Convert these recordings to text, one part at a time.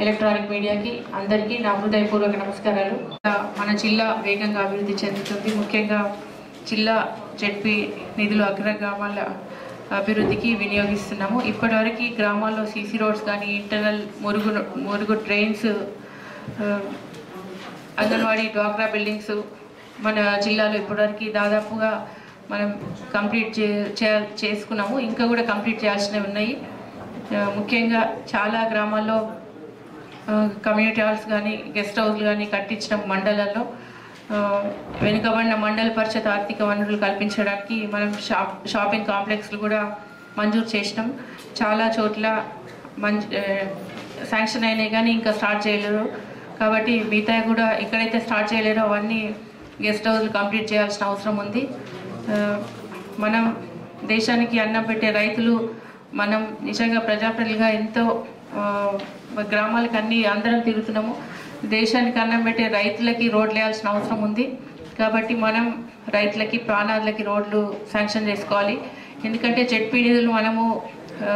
Electronic మీడియాకి అందరికీ నా హృదయపూర్వక నమస్కారాలు మన జిల్లా వేగంగా అభివృద్ధి చెందుతుంది ముఖ్యంగా జిల్లా జడ్పీ నిధులు అగ్ర గ్రామాల అభివృద్ధికి వినియోగిస్తున్నాము ఇప్పటివరకు గ్రామాల్లో సీసీ రోడ్స్ కానీ ఇంటర్నల్ మురుగు మురుగు డ్రైన్స్ అంగన్వాడీ డ్వాక్రా బిల్డింగ్స్ మన జిల్లాలో ఇప్పటివరకు దాదాపుగా మనం కంప్లీట్ చే చే- చేసుకున్నాము ఇంకా కూడా కంప్లీట్ చేయాల్సినవి ఉన్నాయి ఆ, ముఖ్యంగా చాలా గ్రామాల్లో ఆ, కమ్యూనిటీ హాల్స్ కానీ గెస్ట్ హౌస్లు కానీ కట్టించిన మండలాల్లో ఆ, వెనుకబడిన మండల పరిషత్ ఆర్థిక వనరులు కల్పించడానికి మనం షాప్ షాపింగ్ కాంప్లెక్స్లు కూడా మంజూరు చేసినాం చాలా చోట్ల మంచి శాంక్షన్ అయినాయి కానీ ఇంకా స్టార్ట్ చేయలేరు కాబట్టి మిగతా కూడా ఎక్కడైతే స్టార్ట్ చేయలేరో అవన్నీ గెస్ట్ హౌస్లు కంప్లీట్ చేయాల్సిన అవసరం ఉంది ఆ, మనం దేశానికి అన్నం పెట్టే రైతులు మనం నిజంగా ప్రజాప్రతినిధిగా ఎంతో ఆ, గ్రామాలకు అన్ని అందరం తిరుగుతున్నాము దేశానికి అన్నం పెట్టే రైతులకి రోడ్లు వేయాల్సిన అవసరం ఉంది కాబట్టి మనం రైతులకి ప్రాణాలకి రోడ్లు శాంక్షన్ చేసుకోవాలి ఎందుకంటే జెడ్పీ నిధులు మనము ఆ,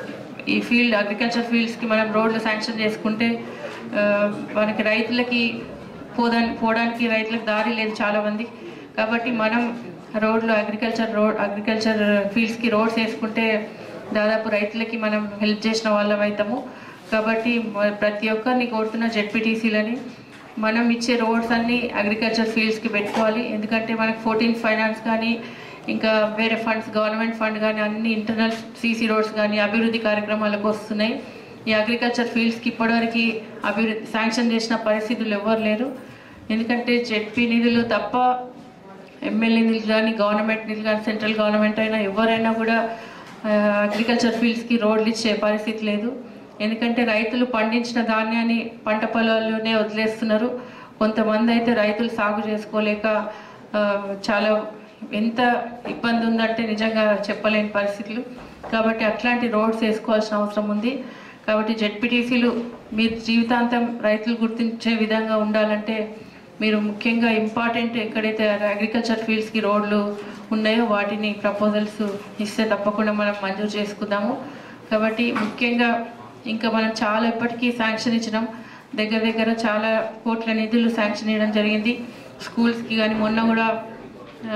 ఈ ఫీల్డ్ అగ్రికల్చర్ ఫీల్డ్స్కి మనం రోడ్లు శాంక్షన్ చేసుకుంటే ఆ, మనకి రైతులకి పోదాని పోవడానికి రైతులకు దారి లేదు చాలామంది కాబట్టి మనం రోడ్లు అగ్రికల్చర్ రోడ్ అగ్రికల్చర్ ఫీల్డ్స్కి రోడ్స్ వేసుకుంటే దాదాపు రైతులకి మనం హెల్ప్ చేసిన వాళ్ళం అవుతాము కాబట్టి మ- ప్రతి ఒక్కరిని కోరుతున్న జెడ్పీటీసీలని మనం ఇచ్చే రోడ్స్ అన్ని అగ్రికల్చర్ ఫీల్డ్స్కి పెట్టుకోవాలి ఎందుకంటే మనకు ఫోర్టీన్ ఫైనాన్స్ కానీ ఇంకా వేరే ఫండ్స్ గవర్నమెంట్ ఫండ్ కానీ అన్ని ఇంటర్నల్ సీసీ రోడ్స్ కానీ అభివృద్ధి కార్యక్రమాలకు వస్తున్నాయి ఈ అగ్రికల్చర్ ఫీల్డ్స్కి ఇప్పటివరకు అభివృద్ధి శాంక్షన్ చేసిన పరిస్థితులు ఎవ్వరు లేరు ఎందుకంటే జెడ్పీ నిధులు తప్ప ఎమ్మెల్యే నిధులు కానీ గవర్నమెంట్ నిధులు కానీ సెంట్రల్ గవర్నమెంట్ అయినా ఎవరైనా కూడా అగ్రికల్చర్ ఫీల్డ్స్కి రోడ్లు ఇచ్చే పరిస్థితి లేదు ఎందుకంటే రైతులు పండించిన ధాన్యాన్ని పంట పొలాల్లోనే వదిలేస్తున్నారు కొంతమంది అయితే రైతులు సాగు చేసుకోలేక ఆ, చాలా ఎంత ఇబ్బంది ఉందంటే నిజంగా చెప్పలేని పరిస్థితులు కాబట్టి అట్లాంటి రోడ్స్ వేసుకోవాల్సిన అవసరం ఉంది కాబట్టి జెడ్పీటీసీలు మీరు జీవితాంతం రైతులు గుర్తించే విధంగా ఉండాలంటే మీరు ముఖ్యంగా ఇంపార్టెంట్ ఎక్కడైతే అగ్రికల్చర్ ఫీల్డ్స్కి రోడ్లు ఉన్నాయో వాటిని ప్రపోజల్స్ ఇస్తే తప్పకుండా మనం మంజూరు చేసుకుందాము కాబట్టి ముఖ్యంగా ఇంకా మనం చాలా ఇప్పటికీ శాంక్షన్ ఇచ్చినాం దగ్గర దగ్గర చాలా కోట్ల నిధులు శాంక్షన్ చేయడం జరిగింది స్కూల్స్కి కానీ మొన్న కూడా ఆ,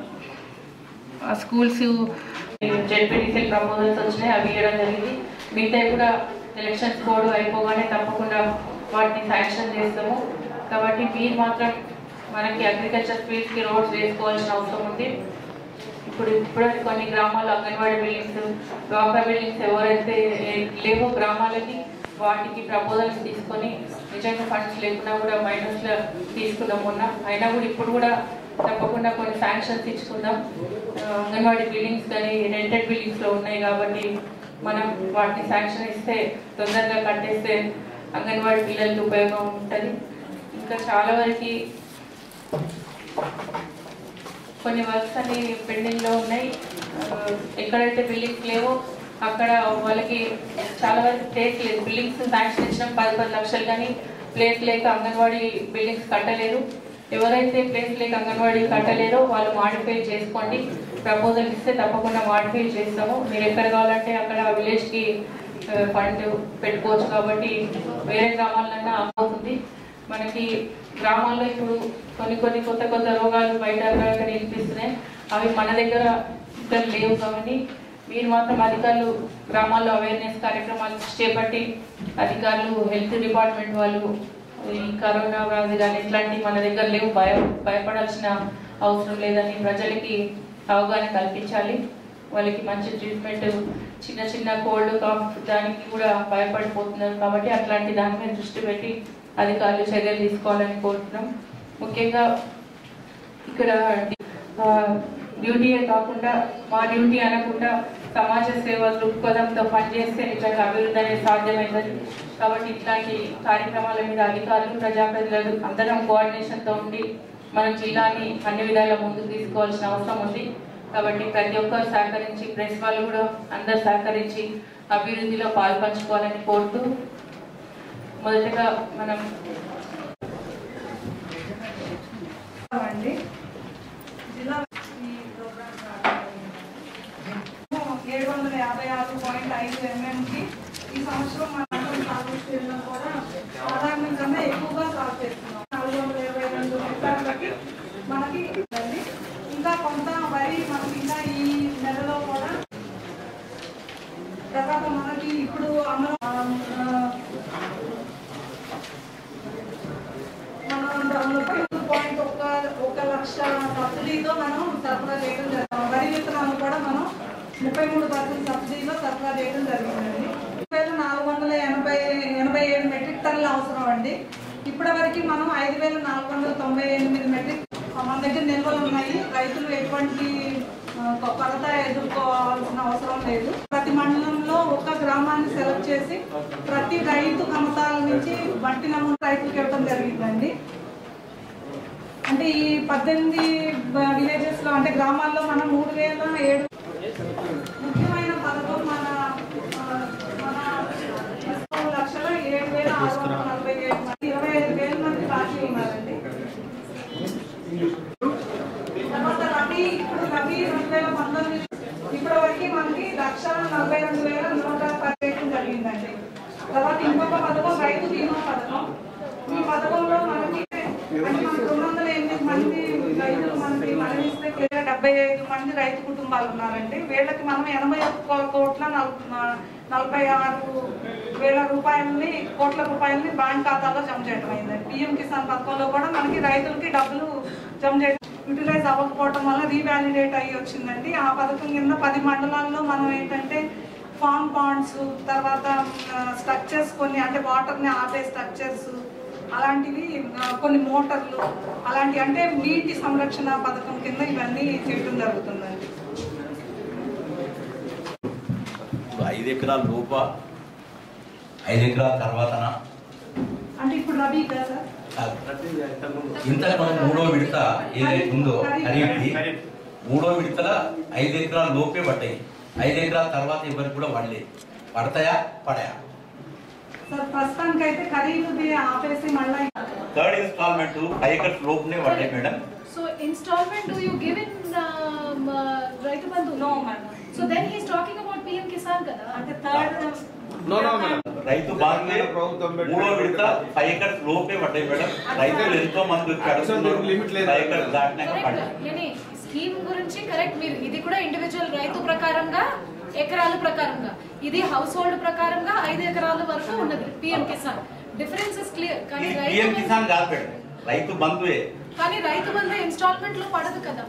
ఆ స్కూల్స్ జెడ్పీటీసీఎల్ ప్రపోజల్స్ వచ్చినాయి అవి ఇవ్వడం జరిగింది మిగతా కూడా ఎలక్షన్స్ కోడ్ అయిపోగానే తప్పకుండా వాటిని శాంక్షన్ చేస్తాము కాబట్టి మీరు మాత్రం మనకి అగ్రికల్చర్ ఫీల్డ్స్కి రోడ్స్ వేసుకోవాల్సిన అవసరం ఉంది ఇప్పుడు ఇప్పుడు కొన్ని గ్రామాల్లో అంగన్వాడీ బిల్డింగ్స్ డ్వాక్రా బిల్డింగ్స్ ఎవరైతే లేవో గ్రామాలకి వాటికి ప్రపోజల్స్ తీసుకొని నిజంగా ఫండ్స్ లేకున్నా కూడా మైనస్లో తీసుకుందాం మొన్న అయినా కూడా ఇప్పుడు కూడా తప్పకుండా కొన్ని శాంక్షన్స్ ఇచ్చుకుందాం ఆ, అంగన్వాడీ బిల్డింగ్స్ కానీ రెంటెడ్ బిల్డింగ్స్లో ఉన్నాయి కాబట్టి మనం వాటిని శాంక్షన్ ఇస్తే తొందరగా కట్టేస్తే అంగన్వాడీ పిల్లలకి ఉపయోగం ఉంటుంది ఇంకా చాలా వరకు కొన్ని వర్క్స్ అన్ని పెండింగ్ లో ఉన్నాయి ఆ, ఎక్కడైతే బిల్డింగ్స్ లేవో అక్కడ వాళ్ళకి చాలా వరకు ప్లేస్ లేదు బిల్డింగ్స్ శాంక్షన్ ఇచ్చిన పది పది లక్షలు కానీ ప్లేస్ లేక అంగన్వాడీ బిల్డింగ్స్ కట్టలేరు ఎవరైతే ప్లేస్ లేక అంగన్వాడీ కట్టలేరో వాళ్ళు మాడిఫై చేసుకోండి ప్రపోజల్ ఇస్తే తప్పకుండా మాడిఫై చేస్తాము మీరు ఎక్కడ కావాలంటే అక్కడ విలేజ్కి ఫండ్ పెట్టుకోవచ్చు కాబట్టి వేరే గ్రామాలన్నా అవుతుంది మనకి గ్రామాల్లో ఇప్పుడు కొన్ని కొన్ని కొత్త కొత్త రోగాలు బయట అక్కడ వినిపిస్తున్నాయి అవి మన దగ్గర ఇక్కడ లేవు కాబట్టి మీరు మాత్రం అధికారులు గ్రామాల్లో అవేర్నెస్ కార్యక్రమాలు చేపట్టి అధికారులు హెల్త్ డిపార్ట్మెంట్ వాళ్ళు ఈ కరోనా వ్యాధి కానీ ఇట్లాంటివి మన దగ్గర లేవు భయ భయపడాల్సిన అవసరం లేదని ప్రజలకి అవగాహన కల్పించాలి వాళ్ళకి మంచి ట్రీట్మెంట్ చిన్న చిన్న కోల్డ్ కాఫ్ దానికి కూడా భయపడిపోతున్నారు కాబట్టి అట్లాంటి దాని మీద దృష్టి పెట్టి అధికారులు చర్యలు తీసుకోవాలని కోరుతున్నాం ముఖ్యంగా ఇక్కడ ఆ, డ్యూటీయే కాకుండా మా డ్యూటీ అనకుండా సమాజ సేవ దృక్పథంతో పనిచేస్తే నిజంగా అభివృద్ధి అనేది సాధ్యమైందని కాబట్టి ఇట్లాంటి కార్యక్రమాల మీద అధికారులు ప్రజాప్రతినిధులు అందరం కోఆర్డినేషన్తో ఉండి మన జిల్లాని అన్ని విధాలా ముందుకు తీసుకోవాల్సిన అవసరం ఉంది కాబట్టి ప్రతి ఒక్కరు సహకరించి ప్రెస్ వాళ్ళు కూడా అందరు సహకరించి అభివృద్ధిలో పాల్పంచుకోవాలని కోరుతూ మొదటగా మనం అండి జిల్లా ఈ ప్రోగ్రామ్ ప్రారంభమైంది. ఏడు వందల యాభై ఆరు పాయింట్ ఐదు ఎంఎంకి ఈ సంవత్సరం మన సాగు స్కీమ్లో కూడా తర్వాత మనకి ఇప్పుడు అమలు ఆ, మనం ముప్పై పాయింట్ ఒక ఒక లక్ష సబ్సిడీతో మనం సరఫరా చేయడం జరిగింది వరి విత్తనాలు కూడా మనం ముప్పై మూడు పర్సెంట్ సబ్సిడీలో సరఫరా చేయడం జరిగిందండి వేల నాలుగు వందల ఎనభై ఎనభై ఏడు మెట్రిక్ టన్నులు అవసరం అండి ఇప్పటి వరకు మనం ఐదు వేల నాలుగు వందల తొంభై ఎనిమిది మెట్రిక్ మన దగ్గర నిల్వలు ఉన్నాయి రైతులు ఎటువంటి ఆ, కొరత ఎదుర్కోవాల్సిన అవసరం లేదు ప్రతి మండలంలో ఒక గ్రామాన్ని సెలెక్ట్ చేసి ప్రతి రైతు కమతాల నుంచి వంటి నమూనా రైతులకు ఇవ్వడం జరిగిందండి అంటే ఈ పద్దెనిమిది విలేజెస్ లో అంటే గ్రామాల్లో మనం మూడు వేల ఏడు ముఖ్యమైన పథకం మన ఆ, మన పదకొండు లక్షల ఏడు వేల ఆరు వందల నలభై ఏడు మంది ఇరవై ఐదు వేల మంది బాకీ ఉన్నారండి తర్వాత రబీ ఇప్పుడు రబీ రెండు వేల పంతొమ్మిది ఇప్పటి వరకు మనకి లక్ష నలభై రెండు వేల నూట పదిహేను జరిగిందండి తర్వాత ఇంకొక పథకం రైతు బీమా పథకం ఈ పథకంలో మనకి అంటే మనకి రెండు వందల ఎనిమిది మంది రైతులు మనకి మరణిస్తే కేవలం డెబ్బై ఐదు మంది రైతు కుటుంబాలు ఉన్నారండి వీళ్ళకి మనం ఎనభై ఒక్క కోట్ల నల- నలభై ఆరు వేల రూపాయలని కోట్ల రూపాయలని బ్యాంక్ ఖాతాలో జమ చేయడం అయిందండి పిఎం కిసాన్ పథకంలో కూడా మనకి రైతులకి డబ్బులు జమ చేయడం యూటిలైజ్ అవ్వకపోవడం వల్ల రీవాలిడేట్ అయ్యి వచ్చిందండి ఆ పథకం కింద పది మండలాల్లో మనం ఏంటంటే ఫార్మ్ బాండ్స్ తర్వాత స్ట్రక్చర్స్ కొన్ని అంటే వాటర్ని ఆపే స్ట్రక్చర్స్ అలాంటివి ఆ, కొన్ని మోటార్లు అలాంటి అంటే నీటి సంరక్షణ పథకం కింద ఇవన్నీ చేయడం జరుగుతుందండి ఇప్పుడు ఐదు ఎకరాల రూప ఐదు ఎకరాల తర్వాతన అంటే ఇప్పుడు రబీ కదా సార్ ఇంతకు మనం మూడో విడత ఏదైతే ఉందో ఖరీఫ్ది మూడో విడతల ఐదు ఎకరాల లోపే పడ్డాయి ఐదు ఎకరాల తర్వాత ఎవరికి కూడా పడలేదు పడతాయా పడాయా సార్ ప్రస్తుతానికైతే ఖరీదుది ఆపేసి మళ్ళీ థర్డ్ ఇన్స్టాల్మెంట్ ఫైవ్ ఎకర్స్ లోపునే పడ్డాయి madam So installment do you give in um, uh, Raitu Bandhu? No, madam. So then he's talking about PM Kisan kada? అంటే థర్డ్ No, no, madam. రైతు బాగుంది ప్రభుత్వం పెట్టిన మూడో విడత ఫైవ్ ఎకర్స్ లోపే పడ్డాయి మేడం రైతులు ఎంతో మంది వచ్చి అడుగుతున్నారు limit లేదు. ఫైవ్ ఎకర్స్ దాటినాక కరెక్ట్ పడ్డాయి నేను స్కీమ్ గురించి కరెక్ట్ మీరు ఇది కూడా ఇండివిజువల్ రైతు ప్రకారంగా ఎకరాల ప్రకారంగా ఇది హౌస్ హోల్డ్ ప్రకారంగా ఐదు ఎకరాల వరకు ఉన్నది PM Kisan difference is clear కానీ ఇది రైతు పిఎం బంధు- కిసాన్ కాదు మేడం రైతు బంధువే కానీ రైతు బంధు ఇన్స్టాల్మెంట్ లో పడదు కదా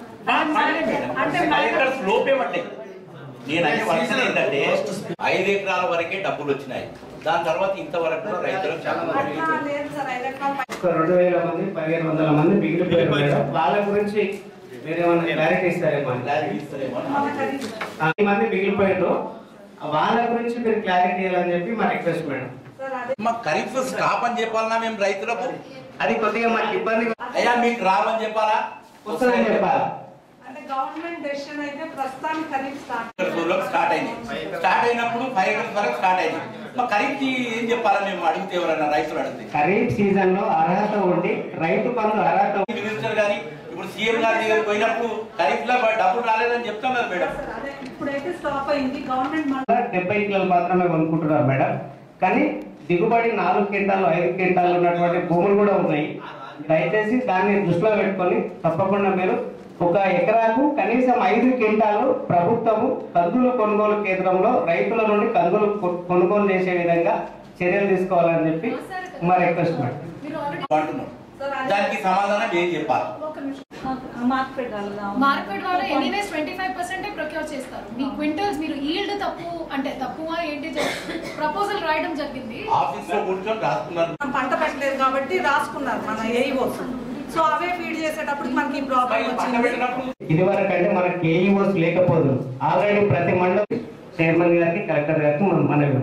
అంటే ఫైవ్ ఎకర్స్ లోపే పడ్డాయి నేను అనే వర్షం ఏంటంటే ఐదు ఎకరాల వరకే డబ్బులు వచ్చినాయి దాని తర్వాత ఇంతవరకు కూడా రైతులకు చాలా మంది అట్లా లేదు సార్ ఐదు ఎకరాలు ఒక రెండు వేల మంది పదిహేను వందల మంది మిగిలిపోయారు మేడం వాళ్ళ గురించి మీరు ఏమైనా క్లారిటీ ఇస్తారేమో అని. క్లారిటీ ఇస్తారేమో అని మన ఖరీదు ఆ, ఈ మంది మిగిలిపోయారు వాళ్ళ గురించి మీరు క్లారిటీ ఇవ్వాలని చెప్పి మా రిక్వెస్ట్ మేడం సార్ అదే మా ఖరీఫ్ స్టాప్ అని చెప్పాలన్నా మేము రైతులకు అది కొద్దిగా మాకు ఇబ్బంది అయ్యా మీకు రావని చెప్పాలా వస్తుందని చెప్పాలా అంటే గవర్నమెంట్ డెసిషన్ అయితే ప్రస్తుతానికి ఖరీదు స్టార్ట్ ఎకర్స్ స్టార్ట్ అయినాయి స్టార్ట్ అయినప్పుడు ఫైవ్ ఎకర్స్ వరకు స్టార్ట్ అయినాయి మా ఖరీఫ్ ఏం చెప్పాలా మేము అడిగితే ఎవరైనా రైతులు అడిగితే ఖరీఫ్ సీజన్ లో అర్హత ఉండి రైతు బంధు అర్హత ఉండి మినిస్టర్ గాని ఇప్పుడు సీఎం గారి దగ్గర పోయినప్పుడు ఖరీఫ్ లో డబ్బులు రాలేదని చెప్తాం కదా మేడం సార్ అదే ఇప్పుడైతే స్టాప్ అయింది గవర్నమెంట్ మన డెబ్బై కిలోలు మాత్రమే కొనుక్కుంటున్నారు మేడం కానీ దిగుబడి నాలుగు క్వింటాలు ఐదు క్వింటాలు ఉన్నటువంటి భూములు కూడా ఉన్నాయి దయచేసి దాన్ని దృష్టిలో పెట్టుకొని తప్పకుండా మీరు ఒక ఎకరాకు కనీసం ఐదు క్వింటాలు ప్రభుత్వము కందులు కొనుగోలు కేంద్రంలో రైతుల నుండి కందులు కొ- కొనుగోలు చేసే విధంగా చర్యలు తీసుకోవాలని చెప్పి మా రిక్వెస్ట్ మేడం మీరు ఆల్రెడీ అంటున్నాం సార్ అదే దానికి సమాధానం ఏం చెప్పాలి ఒక నిమిషం మార్కెట్ కలదా మార్కెట్ వాళ్ళు anyways twenty five percent procure చేస్తారు మీ క్వింటల్స్ మీరు ఈల్డ్ తప్పు అంటే తక్కువ ఏంటి ప్రపోజల్ రాయడం జరిగింది ఆఫీస్ లో కూర్చొని రాసుకున్నారు మనం పంట పెట్టలేదు కాబట్టి రాసుకున్నారు మన ఏఈఓస్ సో అవే ఫీడ్ చేసేటప్పుడు మనకి ఈ ప్రాబ్లం పైన పంట వచ్చింది పెట్టినప్పుడు ఇదివరకు అంటే మనకి కేఈఓస్ లేకపోదు ఆల్రెడీ ప్రతి మండలం చైర్మన్ గారికి కలెక్టర్ గారికి మనం మనవి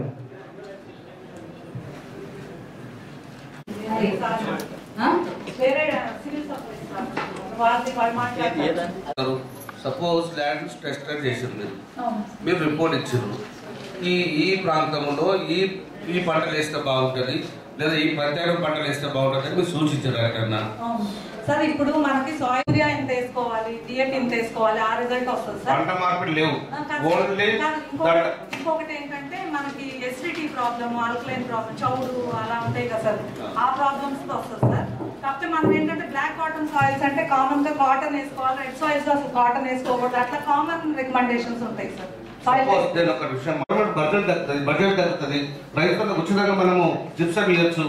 వేరే సివిల్ సప్లైస్ వాళ్ళది వాళ్ళు మాట్లాడతారు సపోజ్ ల్యాండ్ టెస్టర్ చేసారు మీరు అవును. మీరు రిపోర్ట్ ఇచ్చారు ఈ ఈ ప్రాంతంలో ఈ ఈ పంటలు వేస్తే బాగుంటుంది లేదా ఈ ప్రత్యేక పంటలు వేస్తే బాగుంటుంది అని మీరు సూచించారు ఎక్కడన్నా అవును. సార్ ఇప్పుడు మనకి సాయిరియా ఎంత వేసుకోవాలి డిఎట్ ఎంత వేసుకోవాలి ఆ రిజల్ట్ వస్తుంది సార్ పంట మార్పిడి లేవు ఆ, కాదు. ఓన్లీ కాదు, ఇంకొకటి ఇంకొకటి ఏంటంటే మనకి ఎసిడిటీ ప్రాబ్లమ్ ఆల్కలైన్ ప్రాబ్లమ్ చౌడు అలా ఉంటాయి కదా సార్ ఆ ప్రాబ్లమ్స్ తో వస్తుంది సార్ కాకపోతే మనం ఏంటంటే బ్లాక్ కాటన్ సాయిల్స్ అంటే కామన్ గా కాటన్ వేసుకోవాలి రెడ్ సాయిల్స్ అసలు కాటన్ వేసుకోకూడదు అట్లా కామన్ రికమెండేషన్స్ ఉంటాయి సార్ సపోజ్ నేను ఒక విషయం గవర్నమెంట్ బడ్జెట్ దక్కుతుంది బడ్జెట్ దక్కుతుంది రైతులకు ఉచితంగా మనము జిప్సం ఇవ్వచ్చు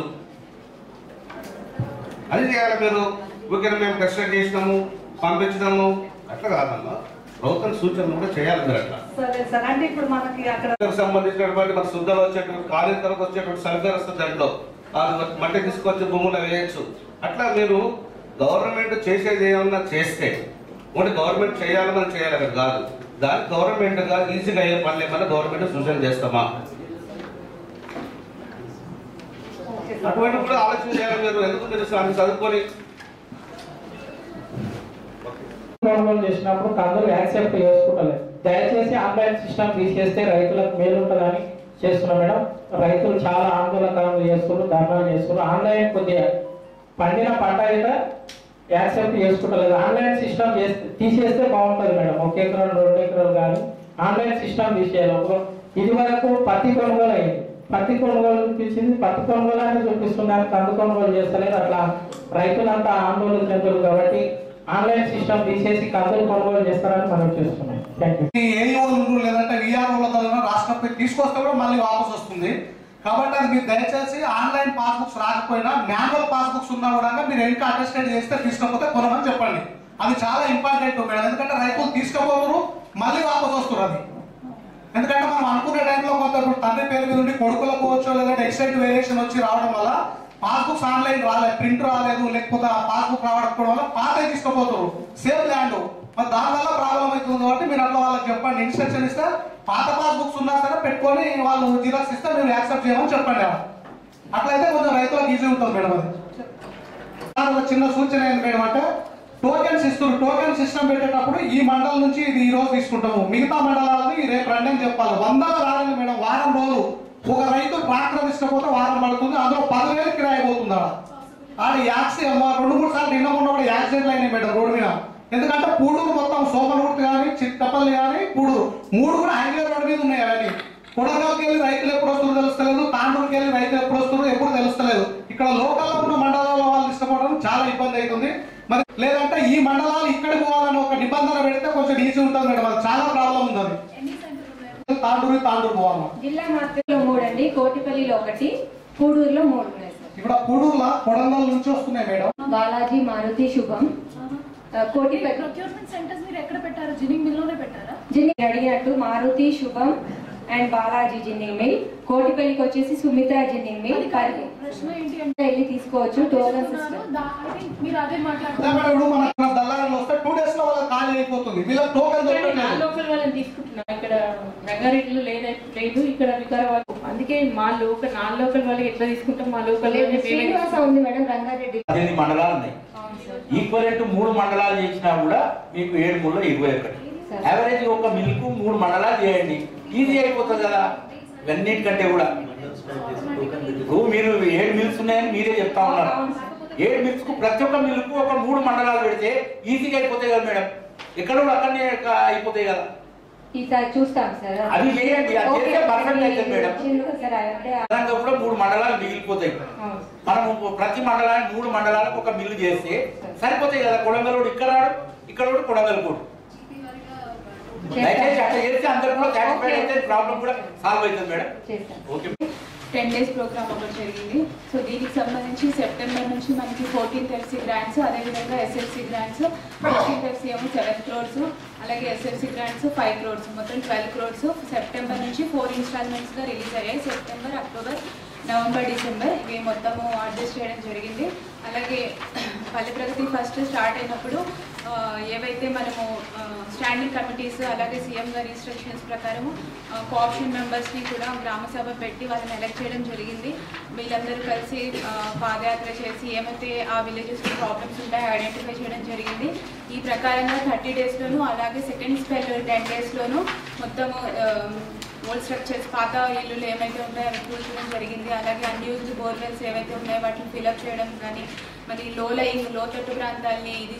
అది చేయాలి మీరు ఊరికే మేము కన్స్ట్రక్ట్ చేసినాము పంపించినాము అట్లా కాదమ్మా ప్రభుత్వం సూచనలు కూడా చేయాలి మీరు అట్లా సరే సార్ అంటే ఇప్పుడు మనకి అక్కడ దానికి సంబంధించినటువంటి మన శుద్ధలు వచ్చేటువంటి కాలేజ్ తరకు వచ్చేటువంటి సరిగ్గా వస్తుంది దాంట్లో అది మట్టి తీసుకొచ్చి భూములు వేయచ్చు అట్లా మీరు గవర్నమెంట్ చేసేది ఏమన్నా చేస్తే ఓన్లీ గవర్నమెంట్ చేయాలని మనం చేయాలి అక్కడ కాదు దానికి గవర్నమెంట్ గా ఈజీగా అయ్యే పనులు ఏమన్నా గవర్నమెంట్ సూచన చేస్తామా ఓకే అటువంటి కూడా ఆలోచన చేయాలి మీరు ఎందుకు మీరు అన్ని చదువుకొని కొనుగోలు చేసినప్పుడు కందులు యాక్సెప్ట్ చేసుకోవట్లేదు దయచేసి ఆన్లైన్ సిస్టమ్ తీసేస్తే రైతులకు మేలు ఉంటుందని చేస్తున్నాం మేడం రైతులు చాలా ఆందోళనకరం చేస్తున్నారు ధర్నాలు చేస్తున్నారు ఆన్లైన్ కొద్దిగా పండిన పంట అయితే యాక్సెప్ట్ చేసుకుంటలేదు ఆన్లైన్ సిస్టమ్ చేస్తే తీసేస్తే బాగుంటుంది మేడం ఒక ఎకరం రెండు ఎకరాలు కానీ ఆన్లైన్ సిస్టమ్ తీసేయాలి ఒక ఇది వరకు పత్తి కొనుగోలు అయింది పత్తి కొనుగోలు చూపించింది పత్తి కొనుగోలు అని చూపిస్తున్నారు కందు కొనుగోలు చేస్తలేదు అట్లా రైతులంతా ఆందోళన చెందుతారు కాబట్టి ఆన్లైన్ సిస్టమ్ తీసేసి కందులు కొనుగోలు చేస్తారని మనం చూస్తున్నాం థ్యాంక్ యూ ఏఈఓలు ఉండు లేదంటే విఆర్ఓల ద్వారా రాష్ట్రంపై తీసుకొస్తే కూడా మళ్ళీ వాపస్ వస్తుంది కాబట్టి అది మీరు దయచేసి ఆన్లైన్ పాస్బుక్స్ రాకపోయినా మాన్యువల్ పాస్బుక్స్ ఉన్నా కూడా మీరు ఇంకా అటెస్టెడ్ చేస్తే తీసుకోకపోతే కొనమని చెప్పండి అది చాలా ఇంపార్టెంట్ మేడం ఎందుకంటే రైతులు తీసుకోపోరు మళ్ళీ వాపస్ వస్తారు అది ఎందుకంటే మనం అనుకునే టైంలో కొంత ఇప్పుడు తండ్రి పేరు మీద ఉండి కొడుకులకు పోవచ్చు లేదంటే ఎక్స్టెంట్ వేరియేషన్ వచ్చి రావడం వల్ల పాస్బుక్స్ ఆన్లైన్ రాలేదు ప్రింట్ రాలేదు లేకపోతే ఆ పాస్బుక్ రావడం వల్ల పాత తీసుకుపోతారు సేమ్ ల్యాండ్ మరి దాని వల్ల ప్రాబ్లం అవుతుంది కాబట్టి మీరు అట్లా వాళ్ళకి చెప్పండి ఇన్స్ట్రక్షన్ ఇస్తే పాత పాస్బుక్స్ ఉన్నా సరే పెట్టుకొని వాళ్ళు జిరాక్స్ ఇస్తే మీరు యాక్సెప్ట్ చేయమని చెప్పండి అట్లయితే కొంచెం రైతులకు ఈజీ ఉంటుంది మేడం అది ఒక చిన్న సూచన ఏంటి మేడం అంటే టోకెన్స్ ఇస్తారు టోకెన్ సిస్టమ్ పెట్టేటప్పుడు ఈ మండలం నుంచి ఇది ఈ రోజు తీసుకుంటాము మిగతా మండలాలని రేపు రండి అని చెప్పాలి వందల రాలేదు మేడం వారం రోజులు ఒక రైతు ట్రాక్టర్ తీసుకపోతే వారం పడుతుంది అందులో పదివేలు కిరాయి పోతుంది ఆడ ఆడ యాక్సిడెంట్ రెండు మూడు సార్లు నిన్న మొన్న కూడా యాక్సిడెంట్లు అయినాయి మేడం రోడ్డు మీద ఎందుకంటే పూడూరు మొత్తం సోమనూర్తి కానీ చిత్తపల్లి కానీ పూడూరు మూడు కూడా హైవే రోడ్డు మీద ఉన్నాయి అవన్నీ కొడగల్కి వెళ్ళి రైతులు ఎప్పుడు వస్తారో తెలుస్తలేదు తాండూరుకి వెళ్ళి రైతులు ఎప్పుడు వస్తారో ఎప్పుడు తెలుస్తలేదు ఇక్కడ లోకల్లో ఉన్న మండలాల వాళ్ళు ఇష్టపడడం చాలా ఇబ్బంది అవుతుంది మరి లేదంటే ఈ మండలాలు ఇక్కడికి పోవాలని ఒక నిబంధన పెడితే కొంచెం ఈజీ ఉంటుంది మేడం అది చాలా ప్రాబ్లం ఉంది అది ఎన్ని సెంటర్లు ఉన్నాయి తాండూరు తాండూరు పోవాలి జిల్లా మార్కెట్లో మూడు అండి కోటిపల్లిలో ఒకటి పూడూరులో మూడు ఉన్నాయి సార్ ఇక్కడ పూడూరులో కొడంగల్ నుంచి వస్తున్నాయి మేడం బాలాజీ మారుతి శుభం ఆ, కోటిపల్లి ప్రొక్యూర్మెంట్ సెంటర్స్ మీరు ఎక్కడ పెట్టారు జినింగ్ మిల్లోనే పెట్టారా జిన్ని అడిగినట్టు Maruti Shubham and Balaji ginning mill కోటిపల్లికి వచ్చేసి సుమిత్ర జిన్నింగ్ మిల్ పరి ప్రశ్న ఏంటి అంటే వెళ్ళి తీసుకోవచ్చు టోకన్ సిస్టమ్ చెప్తున్నారు, దా- I think మీరు అదే అదే మాట్లాడుతున్నారు మేడం ఇప్పుడు మన దళారులు వస్తే టూ డేస్ లో వాళ్ళకి ఖాళీ అయిపోతుంది వీళ్ళకి టోకెన్ కానీ నా దొరకట్లేదు లోకల్ వాళ్ళని తీసుకుంటున్నాం ఇక్కడ రంగారెడ్డిలో లేదు లేదు ఇక్కడ వికారాబాద్ అందుకే మా లోకల్ నా లోకల్ వాళ్ళకి ఎట్లా తీసుకుంటాం మా లోకల్ శ్రీనివాస ఉంది మేడం రంగారెడ్డి పద్దెనిమిది మండలాలు ఉన్నాయి ఈక్వలెంట్ మూడు మండలాలు చేసినా కూడా మీకు ఏడు మూడు ఇరవై ఒకటి యావరేజ్ ఒక మిల్క్ మూడు మండలాలు చేయండి ఈజీ అయిపోతుంది కదా ఇవన్నిటికంటే కూడా ఇప్పుడు మీరు ఏడు మిల్స్ ఉన్నాయని మీరే చెప్తా ఉన్నారు ఏడు మిల్స్ కు ప్రతి ఒక్క మిల్క్ ఒక మూడు మండలాలు పెడితే ఈజీగా అయిపోతాయి కదా మేడం ఎక్కడ కూడా అక్కడనే అయిపోతాయి కదా ఈసారి చూస్తాం సార్ అది చేయండి అది ఓకే. చేస్తే పర్ఫెక్ట్ అవుతుంది మేడం ఇచ్చిండ్రు కదా సార్ అంటే అదనంగా కూడా మూడు మండలాలు మిగిలిపోతాయి అవును. మనం ప్రతి మండలానికి మూడు మండలాలకు ఒక మిల్లు చేస్తే సరిపోతాయి కదా కొడంగలోడు ఇక్కడ రాడు ఇక్కడ కూడా కొడంగల్ దయచేసి అట్లా చేస్తే అందరు కూడా సాటిస్ఫైడ్ అయితే ప్రాబ్లం కూడా సాల్వ్ అవుతుంది మేడం చేస్తాం ఓకే టెన్ డేస్ ప్రోగ్రామ్ ఒకటి జరిగింది సో దీనికి సంబంధించి సెప్టెంబర్ నుంచి మనకి ఫోర్టీన్త్ ఎఫ్సీ గ్రాంట్స్ అదేవిధంగా ఎస్ఎఫ్సి గ్రాంట్స్ ఫోర్టీన్త్ ఎఫ్సీ ఏమో సెవెన్ క్రోర్స్ అలాగే ఎస్ఎఫ్సి గ్రాంట్స్ ఫైవ్ క్రోర్స్ మొత్తం ట్వెల్వ్ క్రోర్స్ సెప్టెంబర్ నుంచి ఫోర్ ఇన్స్టాల్మెంట్స్గా రిలీజ్ అయ్యాయి సెప్టెంబర్ అక్టోబర్ నవంబర్ డిసెంబర్ ఇవి మొత్తము అడ్జస్ట్ చేయడం జరిగింది అలాగే పల్లె ప్రగతి ఫస్ట్ స్టార్ట్ అయినప్పుడు ఆ, ఏవైతే మనము స్టాండింగ్ కమిటీస్ అలాగే సీఎం గారి ఇన్స్ట్రక్షన్స్ ప్రకారం కోఆప్షన్ మెంబర్స్ని కూడా గ్రామ సభ పెట్టి వాళ్ళని ఎలక్ట్ చేయడం జరిగింది వీళ్ళందరూ కలిసి ఆ, పాదయాత్ర చేసి ఏమైతే ఆ విలేజెస్లో ప్రాబ్లమ్స్ ఉంటాయో ఐడెంటిఫై చేయడం జరిగింది ఈ ప్రకారంగా థర్టీ డేస్లోను అలాగే సెకండ్ స్పెల్ టెన్ డేస్లోను మొత్తము ఓల్డ్ స్ట్రక్చర్స్ పాత ఇల్లులు ఏమైతే ఉన్నాయో అవి కూల్చడం జరిగింది అలాగే అన్యూజ్డ్ బోర్వెల్స్ ఏవైతే ఉన్నాయో వాటిని ఫిలప్ చేయడం కానీ మరి లో లయింగ్ లోతట్టు ప్రాంతాలని ఇది